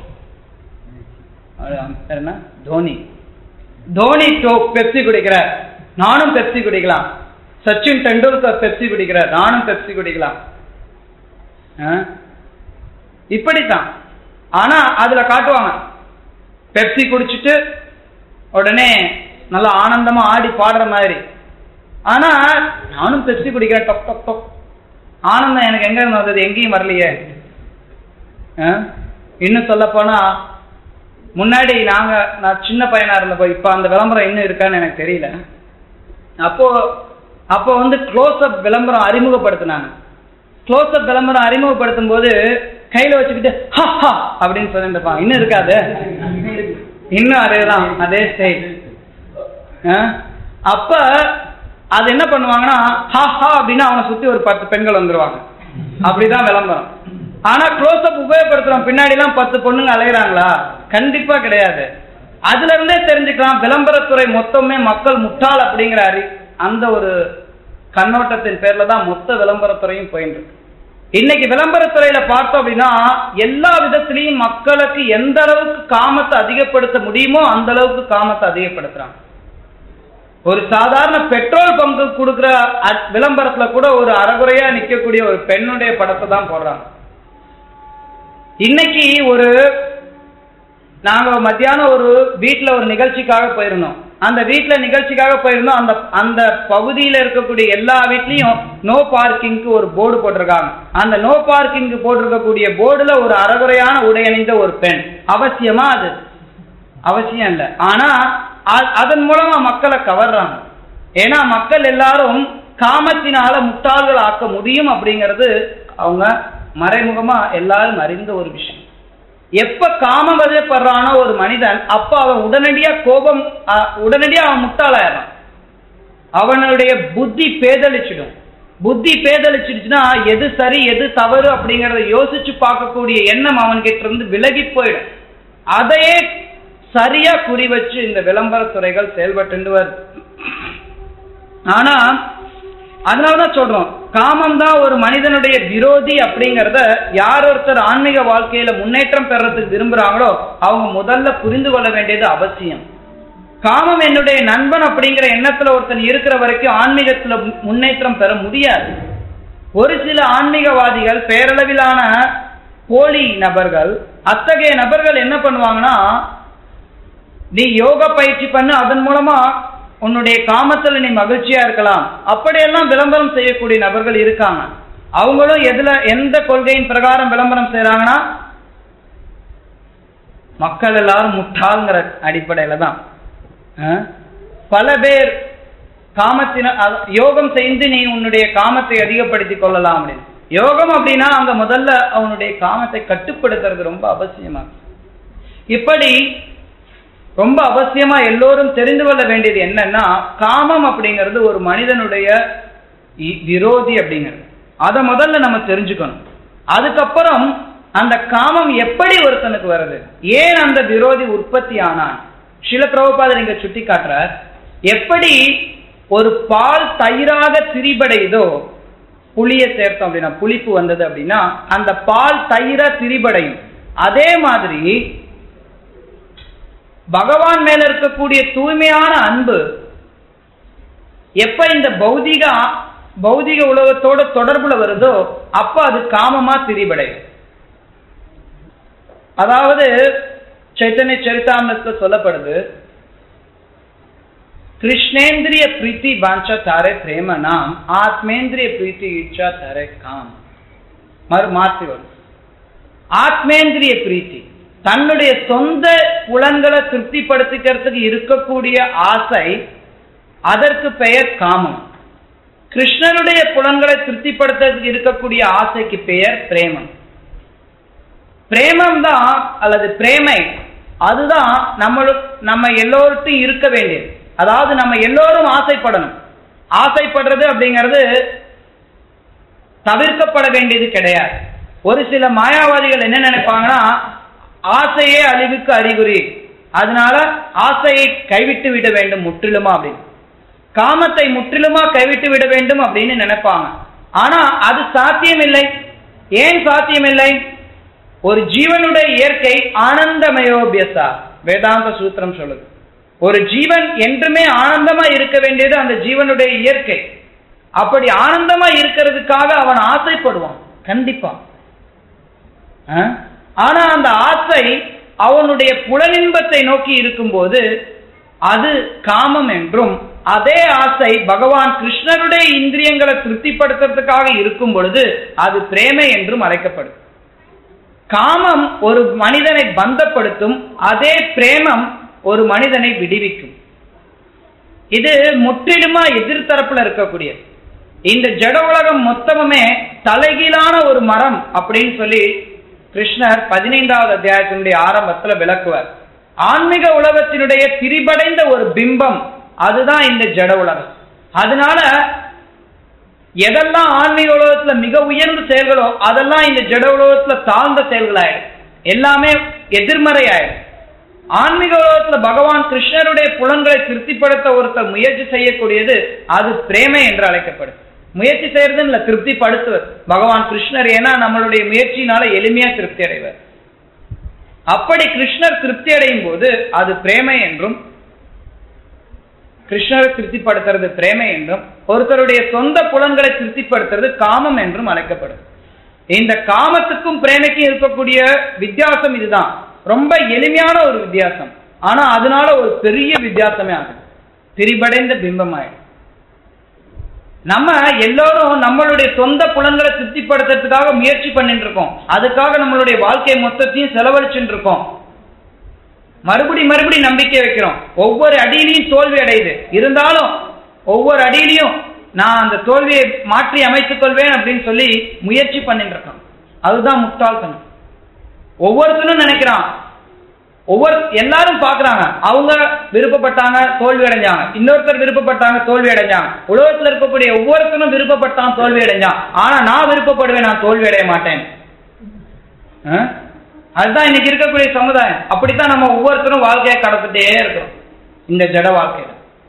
அது அவன் பேர் என்ன தோனி தோனி டோ பெப்சி குடிக்கிறார் நானும் பெப்சி குடிக்கலாம் சச்சின் டெண்டுல்கர் பெப்சி குடிக்கிறார் நானும் பெப்சி குடிக்கலாம் ஆ? இப்படித்தான் ஆனா அதுல காட்டுவாங்க பெப்சி குடிச்சிட்டு உடனே நல்லா ஆனந்தமா ஆடி பாடுற மாதிரி ஆனா நானும் பெப்சி குடிக்கிறேன் டொக் டொக் டொக் ஆனந்தம் எனக்கு எங்க இருந்து வந்தது எங்கேயும் வரலையே ஆ? இன்னும் சொல்ல போனா முன்னாடி நாங்க நான் சின்ன பையனா இருந்தப்போ இப்ப அந்த விளம்பரம் இன்னும் இருக்கான்னு எனக்கு தெரியல அப்போ அப்போ வந்து க்ளோஸ் அப் விளம்பரம் அறிமுகப்படுத்தினாங்க க்ளோஸ் அப் விளம்பரம் அறிமுகப்படுத்தும் போது கையில வச்சுக்கிட்டு ஹா ஹா அப்படின்னு சொல்லிட்டு இருப்பாங்க இன்னும் இருக்காது இன்னும் அதேதான் அதே ஸ்டைல் அப்ப அது என்ன பண்ணுவாங்கன்னா ஹா ஹா அப்படின்னு அவனை சுத்தி ஒரு பத்து பெண்கள் வந்துருவாங்க அப்படிதான் விளம்பரம் ஆனா க்ளோஸ் அப் உபயோகப்படுத்துறோம் பின்னாடி எல்லாம் பத்து பொண்ணுங்க அலைகிறாங்களா கண்டிப்பா கிடையாது அதுல இருந்தே தெரிஞ்சுக்கலாம் விளம்பரத்துறை மொத்தமே மக்கள் முட்டாள் அப்படிங்கிற அறி அந்த ஒரு கண்ணோட்டத்தின் பேர்ல தான் மொத்த விளம்பரத்துறையும் போயிட்டு இருக்கு இன்னைக்கு விளம்பரத்துறையில பார்த்தோம் அப்படின்னா எல்லா விதத்திலையும் மக்களுக்கு எந்த அளவுக்கு காமத்தை அதிகப்படுத்த முடியுமோ அந்த அளவுக்கு காமத்தை அதிகப்படுத்துறாங்க ஒரு சாதாரண பெட்ரோல் பங்கு கொடுக்குற அ- விளம்பரத்துல கூட ஒரு அறகுறையா நிக்கக்கூடிய ஒரு பெண்ணுடைய படத்தை தான் போடுறாங்க இன்னைக்கு ஒரு நாங்க மத்தியானம் ஒரு வீட்ல ஒரு நிகழ்ச்சிக்காக போயிருந்தோம் அந்த வீட்ல நிகழ்ச்சிக்காக போயிருந்தோம் அந்த அந்த பகுதியில இருக்கக்கூடிய எல்லா வீட்லயும் நோ பார்க்கிங்க்கு ஒரு போர்டு போட்டிருக்காங்க அந்த நோ பார்க்கிங் போட்டிருக்கக்கூடிய போர்டுல ஒரு அறகுறையான உடை அணிந்த ஒரு பெண் அவசியமா அது அவசியம் இல்லை ஆனா அ- அதன் மூலமா மக்களை கவர்றாங்க ஏன்னா மக்கள் எல்லாரும் காமத்தினால முட்டாள்கள் ஆக்க முடியும் அப்படிங்கிறது அவங்க மறைமுகமா எல்லாரும் அறிந்த ஒரு விஷயம் எப்ப காமம் வதைப்படுறானோ ஒரு மனிதன் அப்ப அவன் உடனடியா கோபம் அ, உடனடியா அவன் முட்டாளாயிடுறான் அவனுடைய புத்தி பேதலிச்சிடும் புத்தி பேதலிச்சிடுச்சுன்னா எது சரி எது தவறு அப்படிங்கறத யோசிச்சு பார்க்கக்கூடிய எண்ணம் அவன்கிட்ட இருந்து விலகி போயிடும் அதையே சரியா குறி வச்சு இந்த விளம்பரத்துறைகள் செயல்பட்டு வருது ஆனா அதனாலதான் சொல்றோம் காமம் தான் ஒரு மனிதனுடைய விரோதி அப்படிங்கறத யார் ஒருத்தர் ஆன்மீக வாழ்க்கையில முன்னேற்றம் பெறறதுக்கு விரும்புறாங்களோ அவங்க முதல்ல புரிந்து கொள்ள வேண்டியது அவசியம் காமம் என்னுடைய நண்பன் அப்படிங்கிற எண்ணத்துல ஒருத்தன் இருக்கிற வரைக்கும் ஆன்மீகத்துல மு- முன்னேற்றம் பெற முடியாது ஒரு சில ஆன்மீகவாதிகள் பேரளவிலான போலி நபர்கள் அத்தகைய நபர்கள் என்ன பண்ணுவாங்கன்னா நீ யோகா பயிற்சி பண்ணு அதன் மூலமா உன்னுடைய காமத்துல நீ மகிழ்ச்சியா இருக்கலாம் அப்படியெல்லாம் விளம்பரம் செய்யக்கூடிய நபர்கள் இருக்காங்க அவங்களும் எதுல எந்த கொள்கையின் பிரகாரம் விளம்பரம் செய்றாங்கன்னா மக்கள் எல்லாரும் முட்டாள்ங்கிற அடிப்படையில தான் அஹ்? பல பேர் காமத்தின அத- யோகம் செய்து நீ உன்னுடைய காமத்தை அதிகப்படுத்திக் கொள்ளலாம் அப்படின்னு யோகம் அப்படின்னா அங்க முதல்ல அவனுடைய காமத்தை கட்டுப்படுத்துறது ரொம்ப அவசியமா இருக்கு. இப்படி ரொம்ப அவசியமா எல்லோரும் தெரிந்து கொள்ள வேண்டியது என்னன்னா காமம் அப்படிங்கிறது ஒரு மனிதனுடைய இ- விரோதி அப்படிங்கிறது அதை முதல்ல நம்ம தெரிஞ்சுக்கணும் அதுக்கப்புறம் அந்த காமம் எப்படி ஒருத்தனுக்கு வருது ஏன் அந்த விரோதி உற்பத்தி ஆனான் சில பிரபுபாதர் இங்க சுட்டி காட்டுறார் எப்படி ஒரு பால் தயிராக திரிபடையுதோ புளிய சேர்த்தோம் அப்படின்னா புளிப்பு வந்தது அப்படின்னா அந்த பால் தயிரா திரிபடையும் அதே மாதிரி பகவான் மேல இருக்கக்கூடிய தூய்மையான அன்பு எப்ப இந்த பௌதிக ஆ- பௌதிக உலகத்தோட தொடர்புல வருதோ அப்ப அது காமமா திரிபடையும் அதாவது சைத்தன்ய சரிதாமிரத்துல சொல்லப்படுது கிருஷ்ணேந்திரிய பிரீத்தி வாஞ்சா தாரே பிரேம நாம் ஆத்மேந்திரிய பிரீத்தி இச்சா தாரே காம் மறு மாற்றி வரும் ஆத்மேந்திரிய பிரீத்தி தன்னுடைய சொந்த புலன்களை திருப்திப்படுத்திக்கிறதுக்கு இருக்கக்கூடிய ஆசை அதற்கு பெயர் காமம் கிருஷ்ணனுடைய புலன்களை திருப்திப்படுத்துறதுக்கு இருக்கக்கூடிய ஆசைக்கு பெயர் பிரேமம் பிரேமம் தான் அல்லது பிரேமை அதுதான் நம்மளுக்கு நம்ம எல்லோருட்டும் இருக்க வேண்டியது அதாவது நம்ம எல்லோரும் ஆசைப்படணும் ஆசைப்படுறது அப்படிங்கிறது தவிர்க்கப்பட வேண்டியது கிடையாது ஒரு சில மாயாவாதிகள் என்ன நினைப்பாங்கன்னா ஆசையே அழிவுக்கு அறிகுறி அதனால ஆசையை கைவிட்டு விட வேண்டும் முற்றிலுமா அப்படின்னு காமத்தை முற்றிலுமா கைவிட்டு விட வேண்டும் அப்படின்னு நினைப்பாங்க ஆனா அது சாத்தியமில்லை ஏன் சாத்தியமில்லை ஒரு ஜீவனுடைய இயற்கை ஆனந்தமயோபியசா வேதாந்த சூத்திரம் சொல்லுது ஒரு ஜீவன் என்றுமே ஆனந்தமா இருக்க வேண்டியது அந்த ஜீவனுடைய இயற்கை அப்படி ஆனந்தமா இருக்கிறதுக்காக அவன் ஆசைப்படுவான் கண்டிப்பா ஆனா அந்த ஆசை அவனுடைய புலனின்பத்தை நோக்கி இருக்கும்போது அது காமம் என்றும் அதே ஆசை பகவான் கிருஷ்ணருடைய இந்திரியங்களை திருப்திப்படுத்துறதுக்காக இருக்கும் பொழுது அது பிரேமை என்றும் அழைக்கப்படும் காமம் ஒரு மனிதனை பந்தப்படுத்தும் அதே பிரேமம் ஒரு மனிதனை விடுவிக்கும் இது முற்றிலுமா எதிர்த்தரப்புல இருக்கக்கூடியது இந்த ஜட உலகம் மொத்தமுமே தலைகீழான ஒரு மரம் அப்படின்னு சொல்லி கிருஷ்ணர் பதினைந்தாவது அத்தியாயத்தினுடைய ஆரம்பத்துல விளக்குவார் ஆன்மீக உலகத்தினுடைய திரிபடைந்த ஒரு பிம்பம் அதுதான் இந்த ஜட உலகம் அதனால எதெல்லாம் ஆன்மீக உலகத்துல மிக உயர்ந்த செயல்களோ அதெல்லாம் இந்த ஜட உலகத்துல தாழ்ந்த செயல்களாயிடும் எல்லாமே எதிர்மறை ஆயிடும் ஆன்மீக உலகத்துல பகவான் கிருஷ்ணருடைய புலன்களை திருப்திப்படுத்த ஒருத்தர் முயற்சி செய்யக்கூடியது அது பிரேமை என்று அழைக்கப்படும் முயற்சி செய்யறது இல்ல திருப்திப்படுத்துவர் பகவான் கிருஷ்ணர் ஏன்னா நம்மளுடைய முயற்சியினால எளிமையா திருப்தி அடைவர் அப்படி கிருஷ்ணர் திருப்தி அடையும் போது அது பிரேமை என்றும் கிருஷ்ணரை திருப்திப்படுத்துறது பிரேமை என்றும் ஒருத்தருடைய சொந்த புலன்களை திருப்திப்படுத்துறது காமம் என்றும் அழைக்கப்படும் இந்த காமத்துக்கும் பிரேமைக்கும் இருக்கக்கூடிய வித்தியாசம் இதுதான் ரொம்ப எளிமையான ஒரு வித்தியாசம் ஆனா அதனால ஒரு பெரிய வித்தியாசமே ஆகுது திரிபடைந்த பிம்பமாயிடும் நம்ம எல்லோரும் நம்மளுடைய சொந்த புலன்களை திருப்திப்படுத்துறதுக்காக முயற்சி பண்ணிட்டு இருக்கோம் அதுக்காக நம்மளுடைய வாழ்க்கை மொத்தத்தையும் செலவழிச்சுட்டு இருக்கோம் மறுபடி மறுபடி நம்பிக்கை வைக்கிறோம் ஒவ்வொரு அடியிலையும் தோல்வி அடையுது இருந்தாலும் ஒவ்வொரு அடியிலையும் நான் அந்த தோல்வியை மாற்றி அமைத்துக் கொள்வேன் அப்படின்னு சொல்லி முயற்சி பண்ணிட்டு இருக்கோம் அதுதான் முட்டாள்தனம் ஒவ்வொருத்தரும் நினைக்கிறான் ஒவ்வொரு எல்லாரும் பாக்குறாங்க அவங்க விருப்பப்பட்டாங்க தோல்வி அடைஞ்சாங்க இன்னொருத்தர் விருப்பப்பட்டாங்க தோல்வி அடைஞ்சாங்க உலகத்துல இருக்கக்கூடிய ஒவ்வொருத்தரும் விருப்பப்பட்டான் தோல்வி அடைஞ்சான் ஆனா நான் விருப்பப்படுவேன் நான் தோல்வி அடைய மாட்டேன் அதுதான் இன்னைக்கு இருக்கக்கூடிய சமுதாயம் அப்படித்தான் நம்ம ஒவ்வொருத்தரும் வாழ்க்கையை கடத்திட்டே இருக்கிறோம் இந்த ஜட வாழ்க்கையில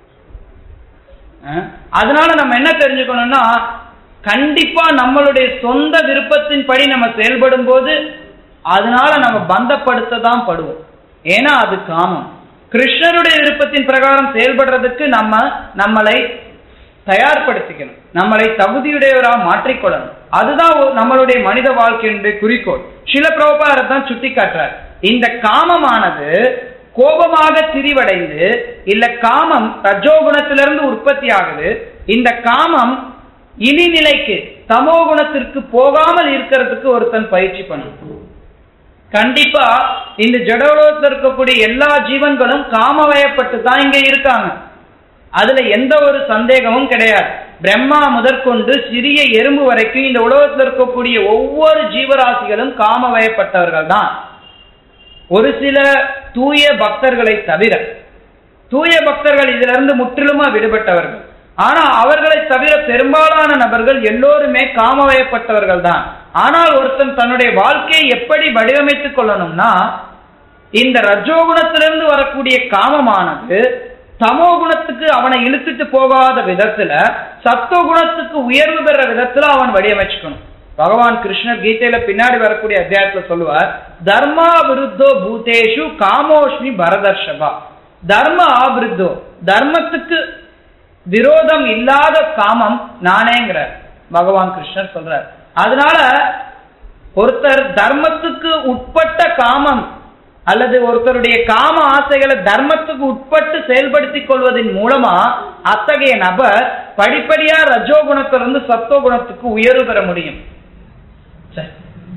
அதனால நம்ம என்ன தெரிஞ்சுக்கணும்னா கண்டிப்பா நம்மளுடைய சொந்த விருப்பத்தின் படி நம்ம செயல்படும் போது அதனால நம்ம பந்தப்படுத்த தான் படுவோம் ஏன்னா அது காமம் கிருஷ்ணருடைய விருப்பத்தின் பிரகாரம் செயல்படுறதுக்கு நம்ம நம்மளை தயார்படுத்திக்கணும் நம்மளை தகுதியுடையவராக மாற்றிக்கொள்ளணும் அதுதான் நம்மளுடைய மனித வாழ்க்கையினுடைய குறிக்கோள் சில பிரபாரத்தை தான் சுட்டி காட்டுறார் இந்த காமமானது கோபமாக திரிவடைந்து இல்ல காமம் ரஜோகுணத்திலிருந்து உற்பத்தி ஆகுது இந்த காமம் இனிநிலைக்கு தமோ குணத்திற்கு போகாமல் இருக்கிறதுக்கு ஒருத்தன் பயிற்சி பண்ணும் கண்டிப்பா இந்த ஜடோலோகத்தில் இருக்கக்கூடிய எல்லா ஜீவன்களும் காமவயப்பட்டு தான் இங்க இருக்காங்க அதுல எந்த ஒரு சந்தேகமும் கிடையாது பிரம்மா முதற்கொண்டு சிறிய எறும்பு வரைக்கும் இந்த உலகத்தில் இருக்கக்கூடிய ஒவ்வொரு ஜீவராசிகளும் காமவயப்பட்டவர்கள் தான் ஒரு சில தூய பக்தர்களை தவிர தூய பக்தர்கள் இதிலிருந்து முற்றிலுமா விடுபட்டவர்கள் ஆனா அவர்களை தவிர பெரும்பாலான நபர்கள் எல்லோருமே காமவயப்பட்டவர்கள் தான் ஆனால் ஒருத்தன் தன்னுடைய வாழ்க்கையை எப்படி வடிவமைத்துக் கொள்ளணும்னா இந்த ரஜோகுணத்திலிருந்து வரக்கூடிய காமமானது தமோ குணத்துக்கு அவனை இழுத்துட்டு போகாத விதத்துல சத்துவ குணத்துக்கு உயர்வு பெற விதத்துல அவன் வடிவமைச்சுக்கணும் பகவான் கிருஷ்ணர் கீதையில பின்னாடி வரக்கூடிய அத்தியாயத்துல சொல்லுவார் தர்மா விருத்தோ பூதேஷு காமோஷ்மி பரதர்ஷபா தர்ம ஆபிருத்தோ தர்மத்துக்கு விரோதம் இல்லாத காமம் நானேங்கிறார் பகவான் கிருஷ்ணர் சொல்றார் அதனால ஒருத்தர் தர்மத்துக்கு உட்பட்ட காமம் அல்லது ஒருத்தருடைய காம ஆசைகளை தர்மத்துக்கு உட்பட்டு செயல்படுத்திக் கொள்வதன் மூலமா அத்தகைய நபர் படிப்படியா ரஜோ குணத்திலிருந்து சத்தோ குணத்துக்கு உயர்வு பெற முடியும் சரி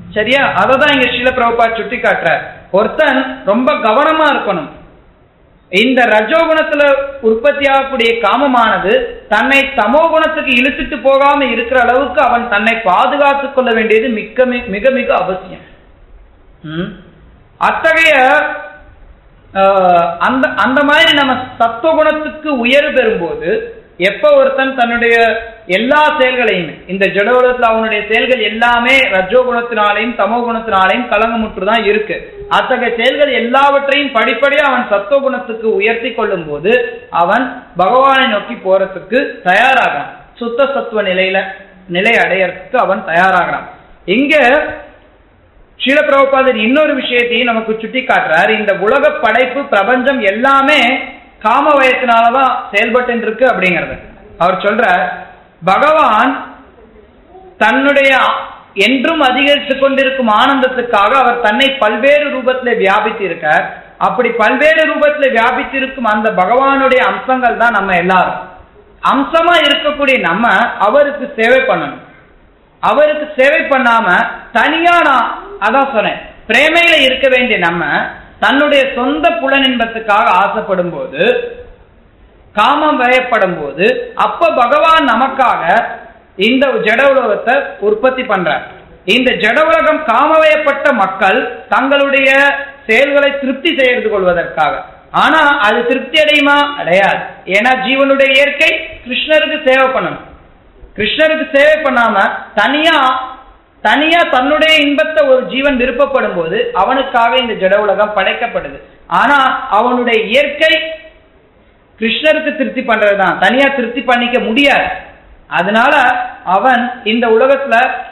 சரியா அதை தான் இங்க ஸ்ரீல பிரபுபா சுட்டி காட்டுற ஒருத்தன் ரொம்ப கவனமா இருக்கணும் இந்த ரஜோகுணத்துல உற்பத்தி ஆகக்கூடிய காமமானது தன்னை தமோ குணத்துக்கு இழுத்துட்டு போகாம இருக்கிற அளவுக்கு அவன் தன்னை பாதுகாத்துக் கொள்ள வேண்டியது மிக்க மி- மிக மிக அவசியம் ம்? அத்தகைய ஆஹ், அந்த அந்த மாதிரி நம்ம சத்துவகுணத்துக்கு உயர்வு பெறும்போது எப்ப ஒருத்தன் தன்னுடைய எல்லா செயல்களையும் இந்த ஜடோலத்துல அவனுடைய செயல்கள் எல்லாமே ரஜோ குணத்தினாலையும் தமோ குணத்தினாலையும் கலங்கமுற்று தான் இருக்கு அத்தகைய செயல்கள் எல்லாவற்றையும் படிப்படியா அவன் சத்துவ குணத்துக்கு உயர்த்தி கொள்ளும் போது அவன் பகவானை நோக்கி போறதுக்கு தயாராகிறான் சுத்த சத்துவ நிலையில நிலை அடையறதுக்கு அவன் தயாராகிறான் இங்க ஸ்ரீல பிரபுபாதர் இன்னொரு விஷயத்தையும் நமக்கு சுட்டி காட்டுறார் இந்த உலக படைப்பு பிரபஞ்சம் எல்லாமே காம வயத்தினாலதான் செயல்பட்டு இருக்கு அப்படிங்கறது அவர் சொல்றார் பகவான் தன்னுடைய என்றும் அதிகரித்துக் கொண்டிருக்கும் ஆனந்தத்துக்காக அவர் தன்னை பல்வேறு ரூபத்துல வியாபித்து இருக்கார் அப்படி பல்வேறு ரூபத்துல வியாபித்து இருக்கும் அந்த பகவானுடைய அம்சங்கள் தான் நம்ம எல்லாரும் அம்சமா இருக்கக்கூடிய நம்ம அவருக்கு சேவை பண்ணணும் அவருக்கு சேவை பண்ணாம தனியா நான் அதான் சொன்னேன் பிரேமையில இருக்க வேண்டிய நம்ம தன்னுடைய சொந்த புலனின்பத்துக்காக ஆசைப்படும் போது காமம் வயப்படும் போது அப்ப பகவான் நமக்காக இந்த ஜட உலகத்தை உற்பத்தி பண்றார் இந்த ஜட உலகம் காமவயப்பட்ட மக்கள் தங்களுடைய செயல்களை திருப்தி செய்து கொள்வதற்காக ஆனா அது திருப்தி அடையுமா அடையாது ஏன்னா ஜீவனுடைய இயற்கை கிருஷ்ணருக்கு சேவை பண்ணணும் கிருஷ்ணருக்கு சேவை பண்ணாம தனியா தனியா தன்னுடைய இன்பத்தை ஒரு ஜீவன் விருப்பப்படும் போது அவனுக்காக இந்த ஜட உலகம் படைக்கப்படுது ஆனா அவனுடைய இயற்கை கிருஷ்ணருக்கு திருப்தி பண்றதுதான் தனியா திருப்தி பண்ணிக்க முடியாது அதனால அவன் இந்த உலகத்துல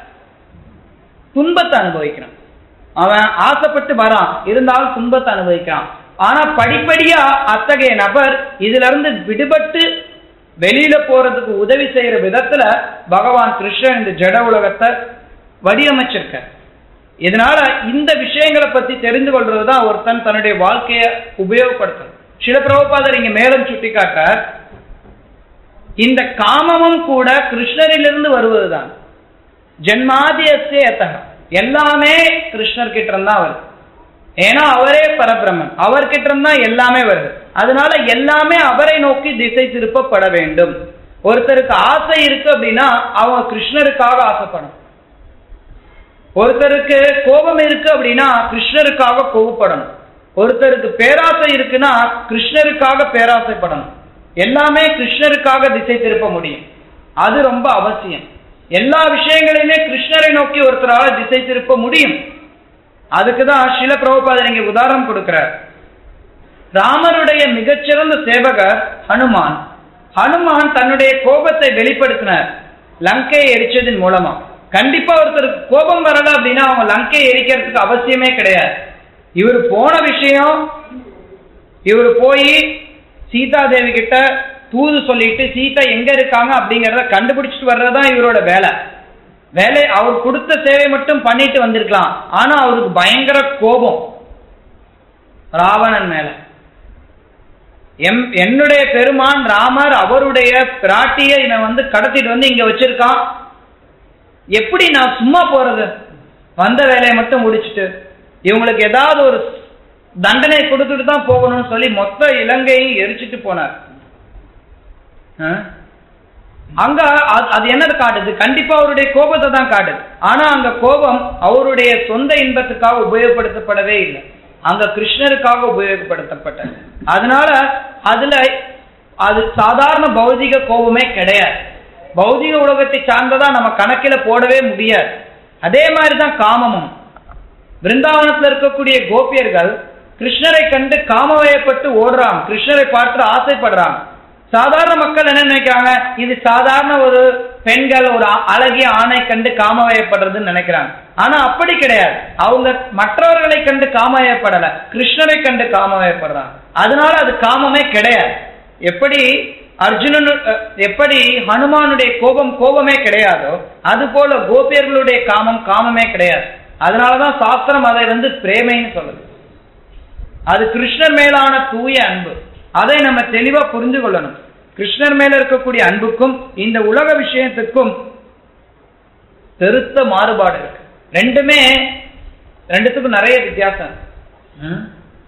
துன்பத்தை அனுபவிக்கிறான் அவன் ஆசைப்பட்டு வரான் இருந்தாலும் துன்பத்தை அனுபவிக்கிறான் ஆனா படிப்படியா அத்தகைய நபர் இதுல இருந்து விடுபட்டு வெளியில போறதுக்கு உதவி செய்யற விதத்துல பகவான் கிருஷ்ணன் இந்த ஜட உலகத்தை வடிவமைச்சிருக்க இதனால இந்த விஷயங்களை பத்தி தெரிந்து கொள்றதுதான் ஒருத்தன் தன்னுடைய வாழ்க்கையை உபயோகப்படுத்தணும் சில பிரபுபாதர் இங்க மேலும் சுட்டி காட்டார் இந்த காமமும் கூட கிருஷ்ணரிலிருந்து வருவதுதான் ஜென்மாதியஸ்தே அத்தக எல்லாமே கிருஷ்ணர் கிட்ட இருந்தா வருது ஏன்னா அவரே பரபிரம்மன் அவர்கிட்ட இருந்தா எல்லாமே வருது அதனால எல்லாமே அவரை நோக்கி திசை திருப்பப்பட வேண்டும் ஒருத்தருக்கு ஆசை இருக்கு அப்படின்னா அவங்க கிருஷ்ணருக்காக ஆசைப்படணும் ஒருத்தருக்கு கோபம் இருக்கு அப்படின்னா கிருஷ்ணருக்காக கோபப்படணும் ஒருத்தருக்கு பேராசை இருக்குன்னா கிருஷ்ணருக்காக பேராசைப்படணும் எல்லாமே கிருஷ்ணருக்காக திசை திருப்ப முடியும் அது ரொம்ப அவசியம் எல்லா விஷயங்களையுமே கிருஷ்ணரை நோக்கி ஒருத்தரால திசை திருப்ப முடியும் அதுக்கு தான் சில பிரபுபாதர் இங்க உதாரணம் கொடுக்கிறார் ராமருடைய மிகச்சிறந்த சேவகர் ஹனுமான் ஹனுமான் தன்னுடைய கோபத்தை வெளிப்படுத்தினார் லங்கையை எரிச்சதன் மூலமா கண்டிப்பா ஒருத்தருக்கு கோபம் வரல அப்படின்னா அவங்க லங்கையை எரிக்கிறதுக்கு அவசியமே கிடையாது இவர் போன விஷயம் இவர் போய் சீதா தேவி கிட்ட தூது சொல்லிட்டு சீதா எங்க இருக்காங்க அப்படிங்கறத கண்டுபிடிச்சிட்டு வர்றதுதான் இவரோட வேலை வேலை அவர் கொடுத்த சேவை மட்டும் பண்ணிட்டு வந்திருக்கலாம் ஆனா அவருக்கு பயங்கர கோபம் ராவணன் மேல எம் என்னுடைய பெருமான் ராமர் அவருடைய பிராட்டிய இவன் வந்து கடத்திட்டு வந்து இங்க வச்சிருக்கான் எப்படி நான் சும்மா போறது வந்த வேலையை மட்டும் முடிச்சிட்டு இவங்களுக்கு ஏதாவது ஒரு தண்டனை கொடுத்துட்டு தான் போகணும்னு சொல்லி மொத்த இலங்கையை எரிச்சிட்டு போனார் ஆ? அங்க அது- அது என்னது காட்டுது கண்டிப்பா அவருடைய கோபத்தை தான் காட்டுது ஆனா அங்க கோபம் அவருடைய சொந்த இன்பத்துக்காக உபயோகப்படுத்தப்படவே இல்லை அங்க கிருஷ்ணருக்காக உபயோகப்படுத்தப்பட்டது அதனால அதுல அது சாதாரண பௌதிக கோபமே கிடையாது பௌதிக உலகத்தை சார்ந்ததா நம்ம கணக்கில போடவே முடியாது அதே மாதிரி தான் காமமும் பிருந்தாவனத்துல இருக்கக்கூடிய கோபியர்கள் கிருஷ்ணரை கண்டு காமவயப்பட்டு ஓடுறாங்க கிருஷ்ணரை பார்த்து ஆசைப்படுறாங்க சாதாரண மக்கள் என்ன நினைக்கிறாங்க இது சாதாரண ஒரு பெண்கள் ஒரு அ- அழகிய ஆணை கண்டு காமவயப்படுறதுன்னு நினைக்கிறாங்க ஆனா அப்படி கிடையாது அவங்க மற்றவர்களை கண்டு காமவயப்படல கிருஷ்ணரை கண்டு காமவயப்படுறாங்க அதனால அது காமமே கிடையாது எப்படி அர்ஜுனனு அஹ், எப்படி ஹனுமானுடைய கோபம் கோபமே கிடையாதோ அது போல கோபியர்களுடைய காமம் காமமே கிடையாது அதனாலதான் சாஸ்திரம் அதை வந்து பிரேமைன்னு சொல்லுது அது கிருஷ்ணர் மேலான தூய அன்பு அதை நம்ம தெளிவா புரிந்து கொள்ளணும் கிருஷ்ணர் மேல இருக்கக்கூடிய அன்புக்கும் இந்த உலக விஷயத்துக்கும் பெருத்த மாறுபாடு இருக்கு ரெண்டுமே ரெண்டுத்துக்கும் நிறைய வித்தியாசம் ம்?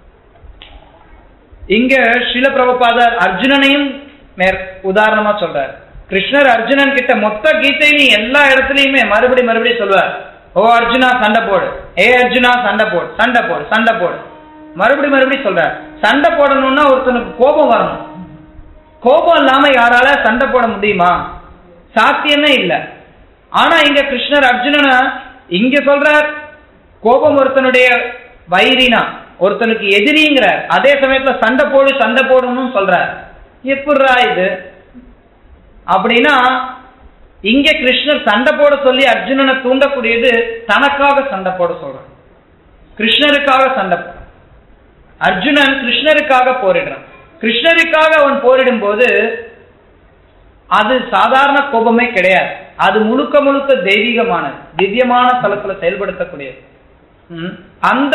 இங்க ஸ்ரீல பிரபுபாதர் அர்ஜுனனையும் மேற் உதாரணமா சொல்றார் கிருஷ்ணர் அர்ஜுனன் கிட்ட மொத்த கீதையிலையும் எல்லா இடத்துலயுமே மறுபடி மறுபடி சொல்வார் ஓ அர்ஜுனா சண்டை போடு ஏ அர்ஜுனா சண்டை போடு சண்டை போடு சண்டை போடு மறுபடி மறுபடி சொல்றார் சண்டை போடணும்னா ஒருத்தனுக்கு கோபம் வரணும் கோபம் இல்லாம யாரால சண்டை போட முடியுமா சாத்தியமே இல்ல ஆனா இங்க கிருஷ்ணர் அர்ஜுனனை இங்க சொல்றார் கோபம் ஒருத்தனுடைய வைரினா ஒருத்தனுக்கு எதிரிங்கிறார் அதே சமயத்துல சண்டை போடு சண்டை போடணும்னு சொல்றார் எப்படிரா இது அப்படின்னா இங்க கிருஷ்ணர் சண்டை போட சொல்லி அர்ஜுனனை தூண்டக்கூடியது தனக்காக சண்டை போட சொல்றான் கிருஷ்ணருக்காக சண்டை போட அர்ஜுனன் கிருஷ்ணருக்காக போரிடுறான் கிருஷ்ணருக்காக அவன் போரிடும் போது அது சாதாரண கோபமே கிடையாது அது முழுக்க முழுக்க தெய்வீகமானது திவ்யமான தளத்துல செயல்படுத்தக்கூடியது ம். அந்த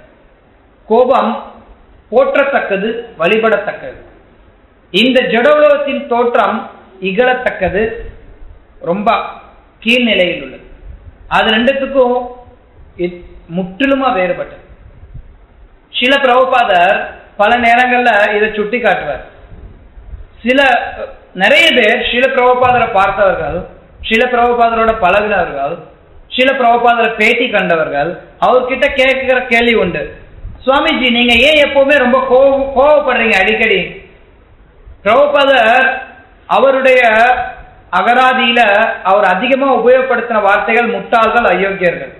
கோபம் போற்றத்தக்கது வழிபடத்தக்கது இந்த ஜடோலோகத்தின் தோற்றம் இகழத்தக்கது ரொம்ப கீழ்நிலையில் உள்ளது அது ரெண்டுத்துக்கும் இத்- முற்றிலுமா வேறுபட்டது சில பிரபுபாதர் பல நேரங்கள்ல இதை சுட்டி காட்டுவார் சில அஹ், நிறைய பேர் சில பிரபுபாதரை பார்த்தவர்கள் சில பிரபுபாதரோட பழகினவர்கள் சில பிரபுபாதரை பேட்டி கண்டவர்கள் அவர்கிட்ட கேட்கிற கேள்வி உண்டு சுவாமிஜி நீங்க ஏன் எப்பவுமே ரொம்ப கோவ கோவப்படுறீங்க அடிக்கடி பிரபுபாதர் அவருடைய அகராதியில அவர் அதிகமா உபயோகப்படுத்தின வார்த்தைகள் முட்டாள்கள் அயோக்கியர்கள்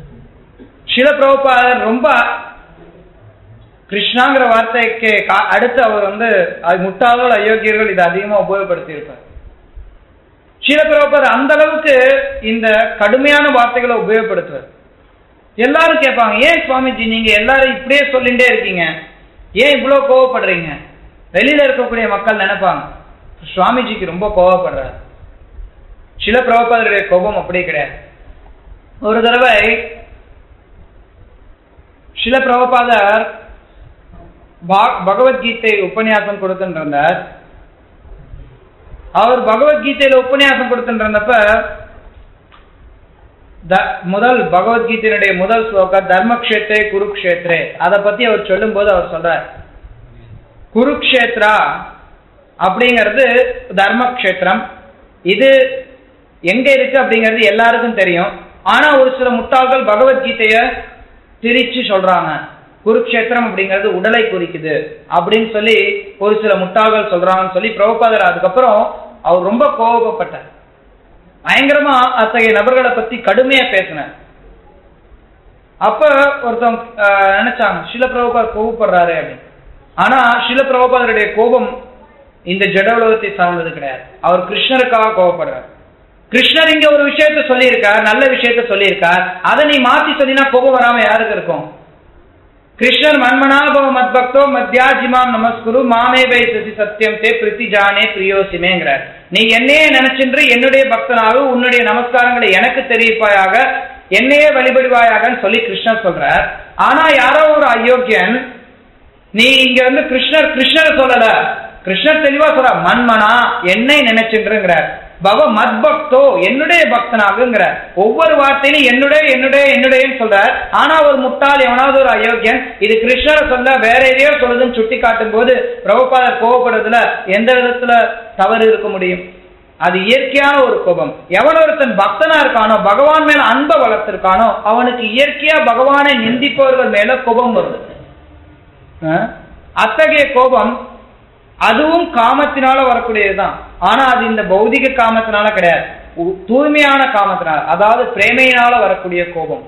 சில பிரபுபாதர் ரொம்ப கிருஷ்ணாங்கிற வார்த்தைக்கு கா- அடுத்து அவர் வந்து அது முட்டாள்கள் அயோக்கியர்கள் இதை அதிகமா உபயோகப்படுத்தி இருப்பார் சில பிரபுபாதர் அந்த அளவுக்கு இந்த கடுமையான வார்த்தைகளை உபயோகப்படுத்துவார் எல்லாரும் கேட்பாங்க ஏன் சுவாமிஜி நீங்க எல்லாரும் இப்படியே சொல்லிட்டே இருக்கீங்க ஏன் இவ்வளவு கோவப்படுறீங்க வெளியில இருக்கக்கூடிய மக்கள் நினைப்பாங்க சுவாமிஜிக்கு ரொம்ப கோவப்படுறாரு சில பிரபுபாதருடைய கோபம் அப்படி கிடையாது ஒரு தடவை சில பிரபுபாதர் பா- பகவத்கீதை உபன்யாசம் கொடுத்துட்டு இருந்தார் அவர் பகவத்கீதையில உபன்யாசம் கொடுத்துட்டு இருந்தப்ப த- முதல் பகவத்கீதையினுடைய முதல் ஸ்லோக தர்மக்ஷேத்ரே குருக்ஷேத்ரே அதை பத்தி அவர் சொல்லும்போது அவர் சொல்றார் குருக்ஷேத்ரா அப்படிங்கிறது தர்மக்ஷேத்திரம் இது எங்க இருக்கு அப்படிங்கிறது எல்லாருக்கும் தெரியும் ஆனா ஒரு சில முட்டாள்கள் பகவத்கீதைய திரிச்சு சொல்றாங்க குருக்ஷேத்திரம் அப்படிங்கிறது உடலை குறிக்குது அப்படின்னு சொல்லி ஒரு சில முட்டாள்கள் சொல்றாங்கன்னு சொல்லி பிரபுபாதர் அதுக்கப்புறம் அவர் ரொம்ப கோபப்பட்டார் பயங்கரமா அத்தகைய நபர்களை பத்தி கடுமையா பேசினார் அப்ப ஒருத்தவங்க ஆஹ், நினைச்சாங்க சில பிரபுபார் கோபப்படுறாரு அப்படின்னு ஆனா சில பிரபுபாதருடைய கோபம் இந்த ஜட உலகத்தை சார்ந்தது கிடையாது அவர் கிருஷ்ணருக்காக கோபப்படுறார் கிருஷ்ணர் இங்க ஒரு விஷயத்த சொல்லியிருக்கார் நல்ல விஷயத்த சொல்லியிருக்கார் அதை நீ மாத்தி சொன்னா கோபம் வராம யாருக்கு இருக்கும் கிருஷ்ணர் மன்மனாபவ மத்பக்தோ மத்யாஜிமாம் நமஸ்குரு மாமே வை சசி சத்தியம் தே பிரித்தி ஜானே பிரியோசிமேங்கிறார் நீ என்னையே நினைச்சென்று என்னுடைய பக்தனாக உன்னுடைய நமஸ்காரங்களை எனக்கு தெரிவிப்பாயாக என்னையே வழிபடுவாயாகன்னு சொல்லி கிருஷ்ணர் சொல்றார் ஆனா யாரோ ஒரு அயோக்கியன் நீ இங்க வந்து கிருஷ்ணர் கிருஷ்ணரை சொல்லல கிருஷ்ணர் தெளிவா சொல்ற மன்மனா என்னை நினைச்சுங்கிறார் பவ மத்பக்தோ என்னுடைய பக்தனாகுங்கிற ஒவ்வொரு வார்த்தையிலும் என்னுடைய என்னுடைய என்னுடையன்னு சொல்றார் ஆனா ஒரு முட்டாள் எவனாவது ஒரு அயோக்கியன் இது கிருஷ்ணரை சொல்ல வேற எதையோ சொல்லுதுன்னு சுட்டி காட்டும் போது பிரபுபாதர் கோவப்படுறதுல எந்த விதத்துல தவறு இருக்க முடியும் அது இயற்கையான ஒரு கோபம் எவன் ஒருத்தன் பக்தனா இருக்கானோ பகவான் மேல அன்பை வளர்த்திருக்கானோ அவனுக்கு இயற்கையா பகவானை நிந்திப்பவர்கள் மேல கோபம் வருது அஹ்? அத்தகைய கோபம் அதுவும் காமத்தினால வரக்கூடியதுதான் ஆனா அது இந்த பௌதிக காமத்தினால கிடையாது உ- தூய்மையான காமத்தினால அதாவது பிரேமையினால வரக்கூடிய கோபம்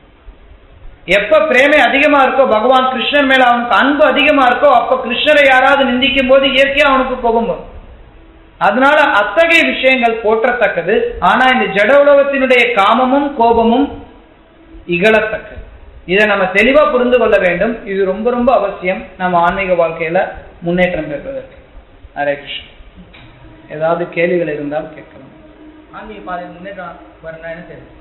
எப்ப பிரேமை அதிகமா இருக்கோ பகவான் கிருஷ்ணர் மேல அவனுக்கு அன்பு அதிகமா இருக்கோ அப்ப கிருஷ்ணரை யாராவது நிந்திக்கும் போது இயற்கையா அவனுக்கு கோபம் வரும் அதனால அத்தகைய விஷயங்கள் போற்றத்தக்கது ஆனா இந்த ஜட உலகத்தினுடைய காமமும் கோபமும் இகழத்தக்கது இதை நம்ம தெளிவா புரிந்து கொள்ள வேண்டும் இது ரொம்ப ரொம்ப அவசியம் நம்ம ஆன்மீக வாழ்க்கையில முன்னேற்றம் பெறுவதற்கு ஹரே கிருஷ்ணன் ஏதாவது கேள்விகள் இருந்தால் கேட்கலாம் ஆன்மீக பாதையில் முன்னேற்றம் வரணும் என்ன செய்யுது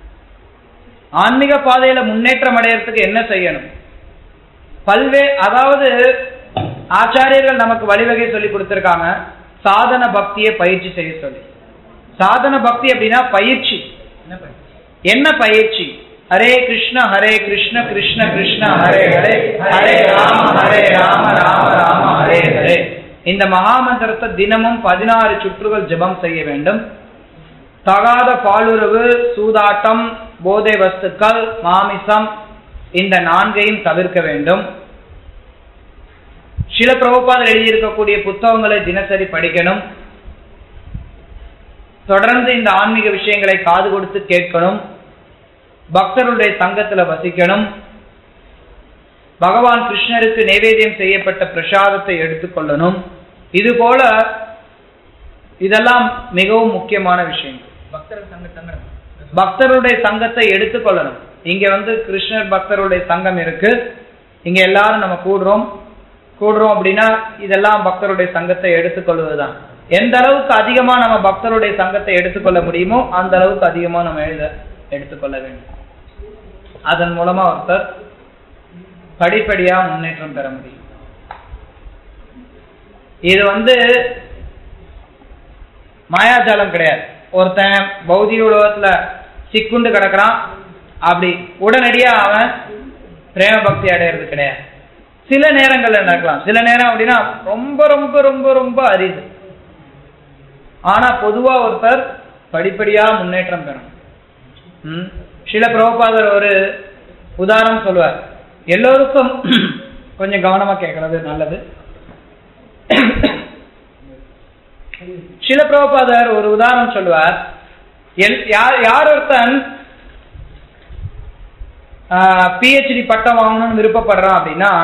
ஆன்மீக பாதையில முன்னேற்றம் அடையறதுக்கு என்ன செய்யணும் பல்வே அதாவது ஆச்சாரியர்கள் நமக்கு வழிவகை சொல்லி கொடுத்திருக்காங்க சாதன பக்தியை பயிற்சி செய்ய சொல்லி சாதன பக்தி அப்படின்னா பயிற்சி என்ன பண்ணி என்ன பயிற்சி ஹரே கிருஷ்ண ஹரே கிருஷ்ண கிருஷ்ண கிருஷ்ண ஹரே ஹரே ஹரே ராம ஹரே ராம ராம ராம ஹரே ஹரே இந்த மகாமந்திரத்தை தினமும் பதினாறு சுற்றுகள் ஜெபம் செய்ய வேண்டும் தகாத பாலுறவு சூதாட்டம் போதை வஸ்துக்கள் மாமிசம் இந்த நான்கையும் தவிர்க்க வேண்டும் சில பிரபுபாதர் எழுதியிருக்கக்கூடிய புத்தகங்களை தினசரி படிக்கணும் தொடர்ந்து இந்த ஆன்மீக விஷயங்களை காது கொடுத்து கேட்கணும் பக்தருடைய சங்கத்துல வசிக்கணும் பகவான் கிருஷ்ணருக்கு நைவேத்தியம் செய்யப்பட்ட பிரசாதத்தை எடுத்துக்கொள்ளணும் இது போல இதெல்லாம் மிகவும் முக்கியமான விஷயங்கள் பக்தர்கள் சங்க சங்கடம் பக்தருடைய சங்கத்தை எடுத்துக்கொள்ளணும் இங்க வந்து கிருஷ்ணர் பக்தருடைய சங்கம் இருக்கு இங்க எல்லாரும் நம்ம கூடுறோம் கூடுறோம் அப்படின்னா இதெல்லாம் பக்தருடைய சங்கத்தை எடுத்துக்கொள்வதுதான் எந்த அளவுக்கு அதிகமா நம்ம பக்தருடைய சங்கத்தை எடுத்துக்கொள்ள முடியுமோ அந்த அளவுக்கு அதிகமா நம்ம எழுத எடுத்துக்கொள்ள வேண்டும் அதன் மூலமா ஒருத்தர் படிப்படியா முன்னேற்றம் பெற முடியும் இது வந்து மாயாஜாலம் கிடையாது ஒருத்தன் பௌதிக உலகத்துல சிக்குண்டு கிடக்குறான் அப்படி உடனடியா அவன் பிரேம பக்தி அடையிறது கிடையாது சில நேரங்கள்ல நடக்கலாம் சில நேரம் அப்படின்னா ரொம்ப ரொம்ப ரொம்ப ரொம்ப அரிது ஆனா பொதுவா ஒருத்தர் படிப்படியா முன்னேற்றம் பெறணும் ம். சில பிரபுபாதர் ஒரு உதாரணம் சொல்லுவார் எல்லோருக்கும் கொஞ்சம் கவனமா கேட்கறது நல்லது சில பிரபுபாதர் ஒரு உதாரணம் சொல்லுவார் எல்- யார் யார் ஒருத்தன் பிஹெச்டி பட்டம் வாங்கணும்னு விருப்பப்படுறான் அப்படின்னா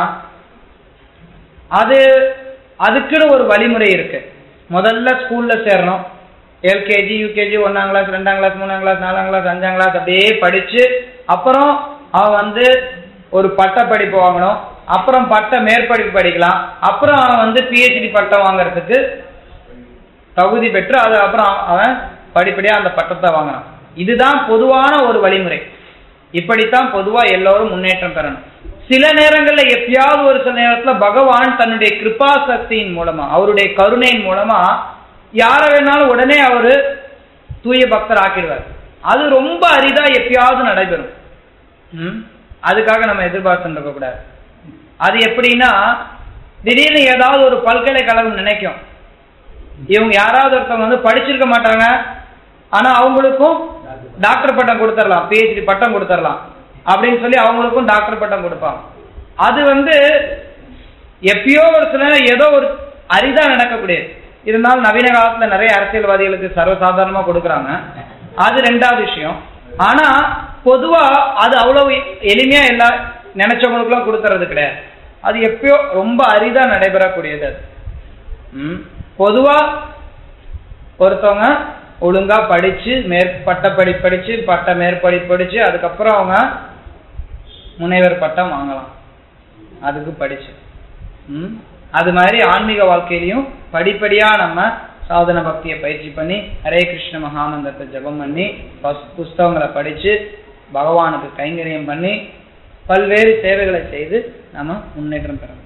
அது அதுக்குன்னு ஒரு வழிமுறை இருக்கு முதல்ல ஸ்கூல்ல சேரணும் எல்கேஜி யூகேஜி ஒன்னாம் கிளாஸ் ரெண்டாம் கிளாஸ் மூணாம் கிளாஸ் நாலாம் கிளாஸ் அஞ்சாம் கிளாஸ் அப்படியே படிச்சு அப்புறம் அவன் வந்து ஒரு பட்ட படிப்பு வாங்கணும் அப்புறம் பட்ட மேற்படிப்பு படிக்கலாம் அப்புறம் அவன் வந்து பிஹெச்டி பட்டம் வாங்குறதுக்கு தகுதி பெற்று அது அப்புறம் அவன் படிப்படியா அந்த பட்டத்தை வாங்கலாம் இதுதான் பொதுவான ஒரு வழிமுறை இப்படித்தான் பொதுவா எல்லோரும் முன்னேற்றம் பெறணும் சில நேரங்கள்ல எப்பயாவது ஒரு சில நேரத்துல பகவான் தன்னுடைய கிருபா சக்தியின் மூலமா அவருடைய கருணையின் மூலமா யார வேணாலும் உடனே அவரு தூய பக்தர் ஆக்கிடுவார் அது ரொம்ப அரிதா எப்பயாவது நடைபெறும் ம்? அதுக்காக நம்ம எதிர்பார்த்துட்டு இருக்க கூடாது அது எப்படின்னா திடீர்னு ஏதாவது ஒரு பல்கலைக்கழகம் நினைக்கும் இவங்க யாராவது ஒருத்தவங்க வந்து படிச்சிருக்க மாட்டாங்க ஆனா அவங்களுக்கும் டாக்டர் பட்டம் கொடுத்துடலாம் பிஹெச்டி பட்டம் கொடுத்துடலாம் அப்படின்னு சொல்லி அவங்களுக்கும் டாக்டர் பட்டம் கொடுப்பாங்க அது வந்து எப்பயோ ஒரு சில நேரம் ஏதோ ஒரு அரிதா நடக்கக்கூடியது இருந்தாலும் நவீன காலத்துல நிறைய அரசியல்வாதிகளுக்கு சர்வசாதாரணமா கொடுக்குறாங்க அது ரெண்டாவது விஷயம் ஆனா பொதுவா அது அவ்வளவு எளிமையா எல்லா நினைச்சவங்களுக்குலாம் கொடுக்கறது கிடையாது அது எப்பயோ ரொம்ப அரிதா நடைபெறக்கூடியது அது ம். பொதுவா ஒருத்தவங்க ஒழுங்கா படிச்சு மேற்பட்ட படி படிச்சு பட்ட மேற்படி படிச்சு அதுக்கப்புறம் அவங்க முனைவர் பட்டம் வாங்கலாம் அதுக்கு படிச்சு ம். அது மாதிரி ஆன்மீக வாழ்க்கையிலையும் படிப்படியா நம்ம சாதன பக்தியை பயிற்சி பண்ணி ஹரே கிருஷ்ண மகாமந்திரத்தை ஜெபம் பண்ணி பஸ்- புஸ்தகங்களை படிச்சு பகவானுக்கு கைங்கரியம் பண்ணி பல்வேறு சேவைகளை செய்து நம்ம முன்னேற்றம் பெற முடியும்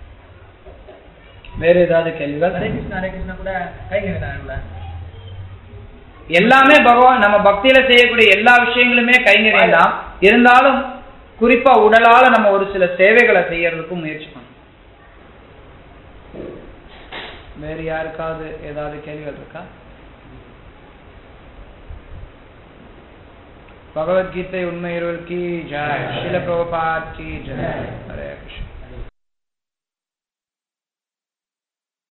வேற ஏதாவது கேள்விகள் ஹரே கிருஷ்ணா ஹரே கிருஷ்ணா கூட கைங்க தானே எல்லாமே பகவான் நம்ம பக்தியில செய்யக்கூடிய எல்லா விஷயங்களுமே கைங்கரியம் தான் இருந்தாலும் குறிப்பா உடலால நம்ம ஒரு சில சேவைகளை செய்யறதுக்கும் முயற்சி பண்ணணும் வேறு யாருக்காவது ஏதாவது கேள்விகள் இருக்கா பகவத்கீதை உண்மை இருவல் கி ஜெய் ஸ்ரீல பிரபுபாத் கி ஜெய் ஹரே கிருஷ்ணா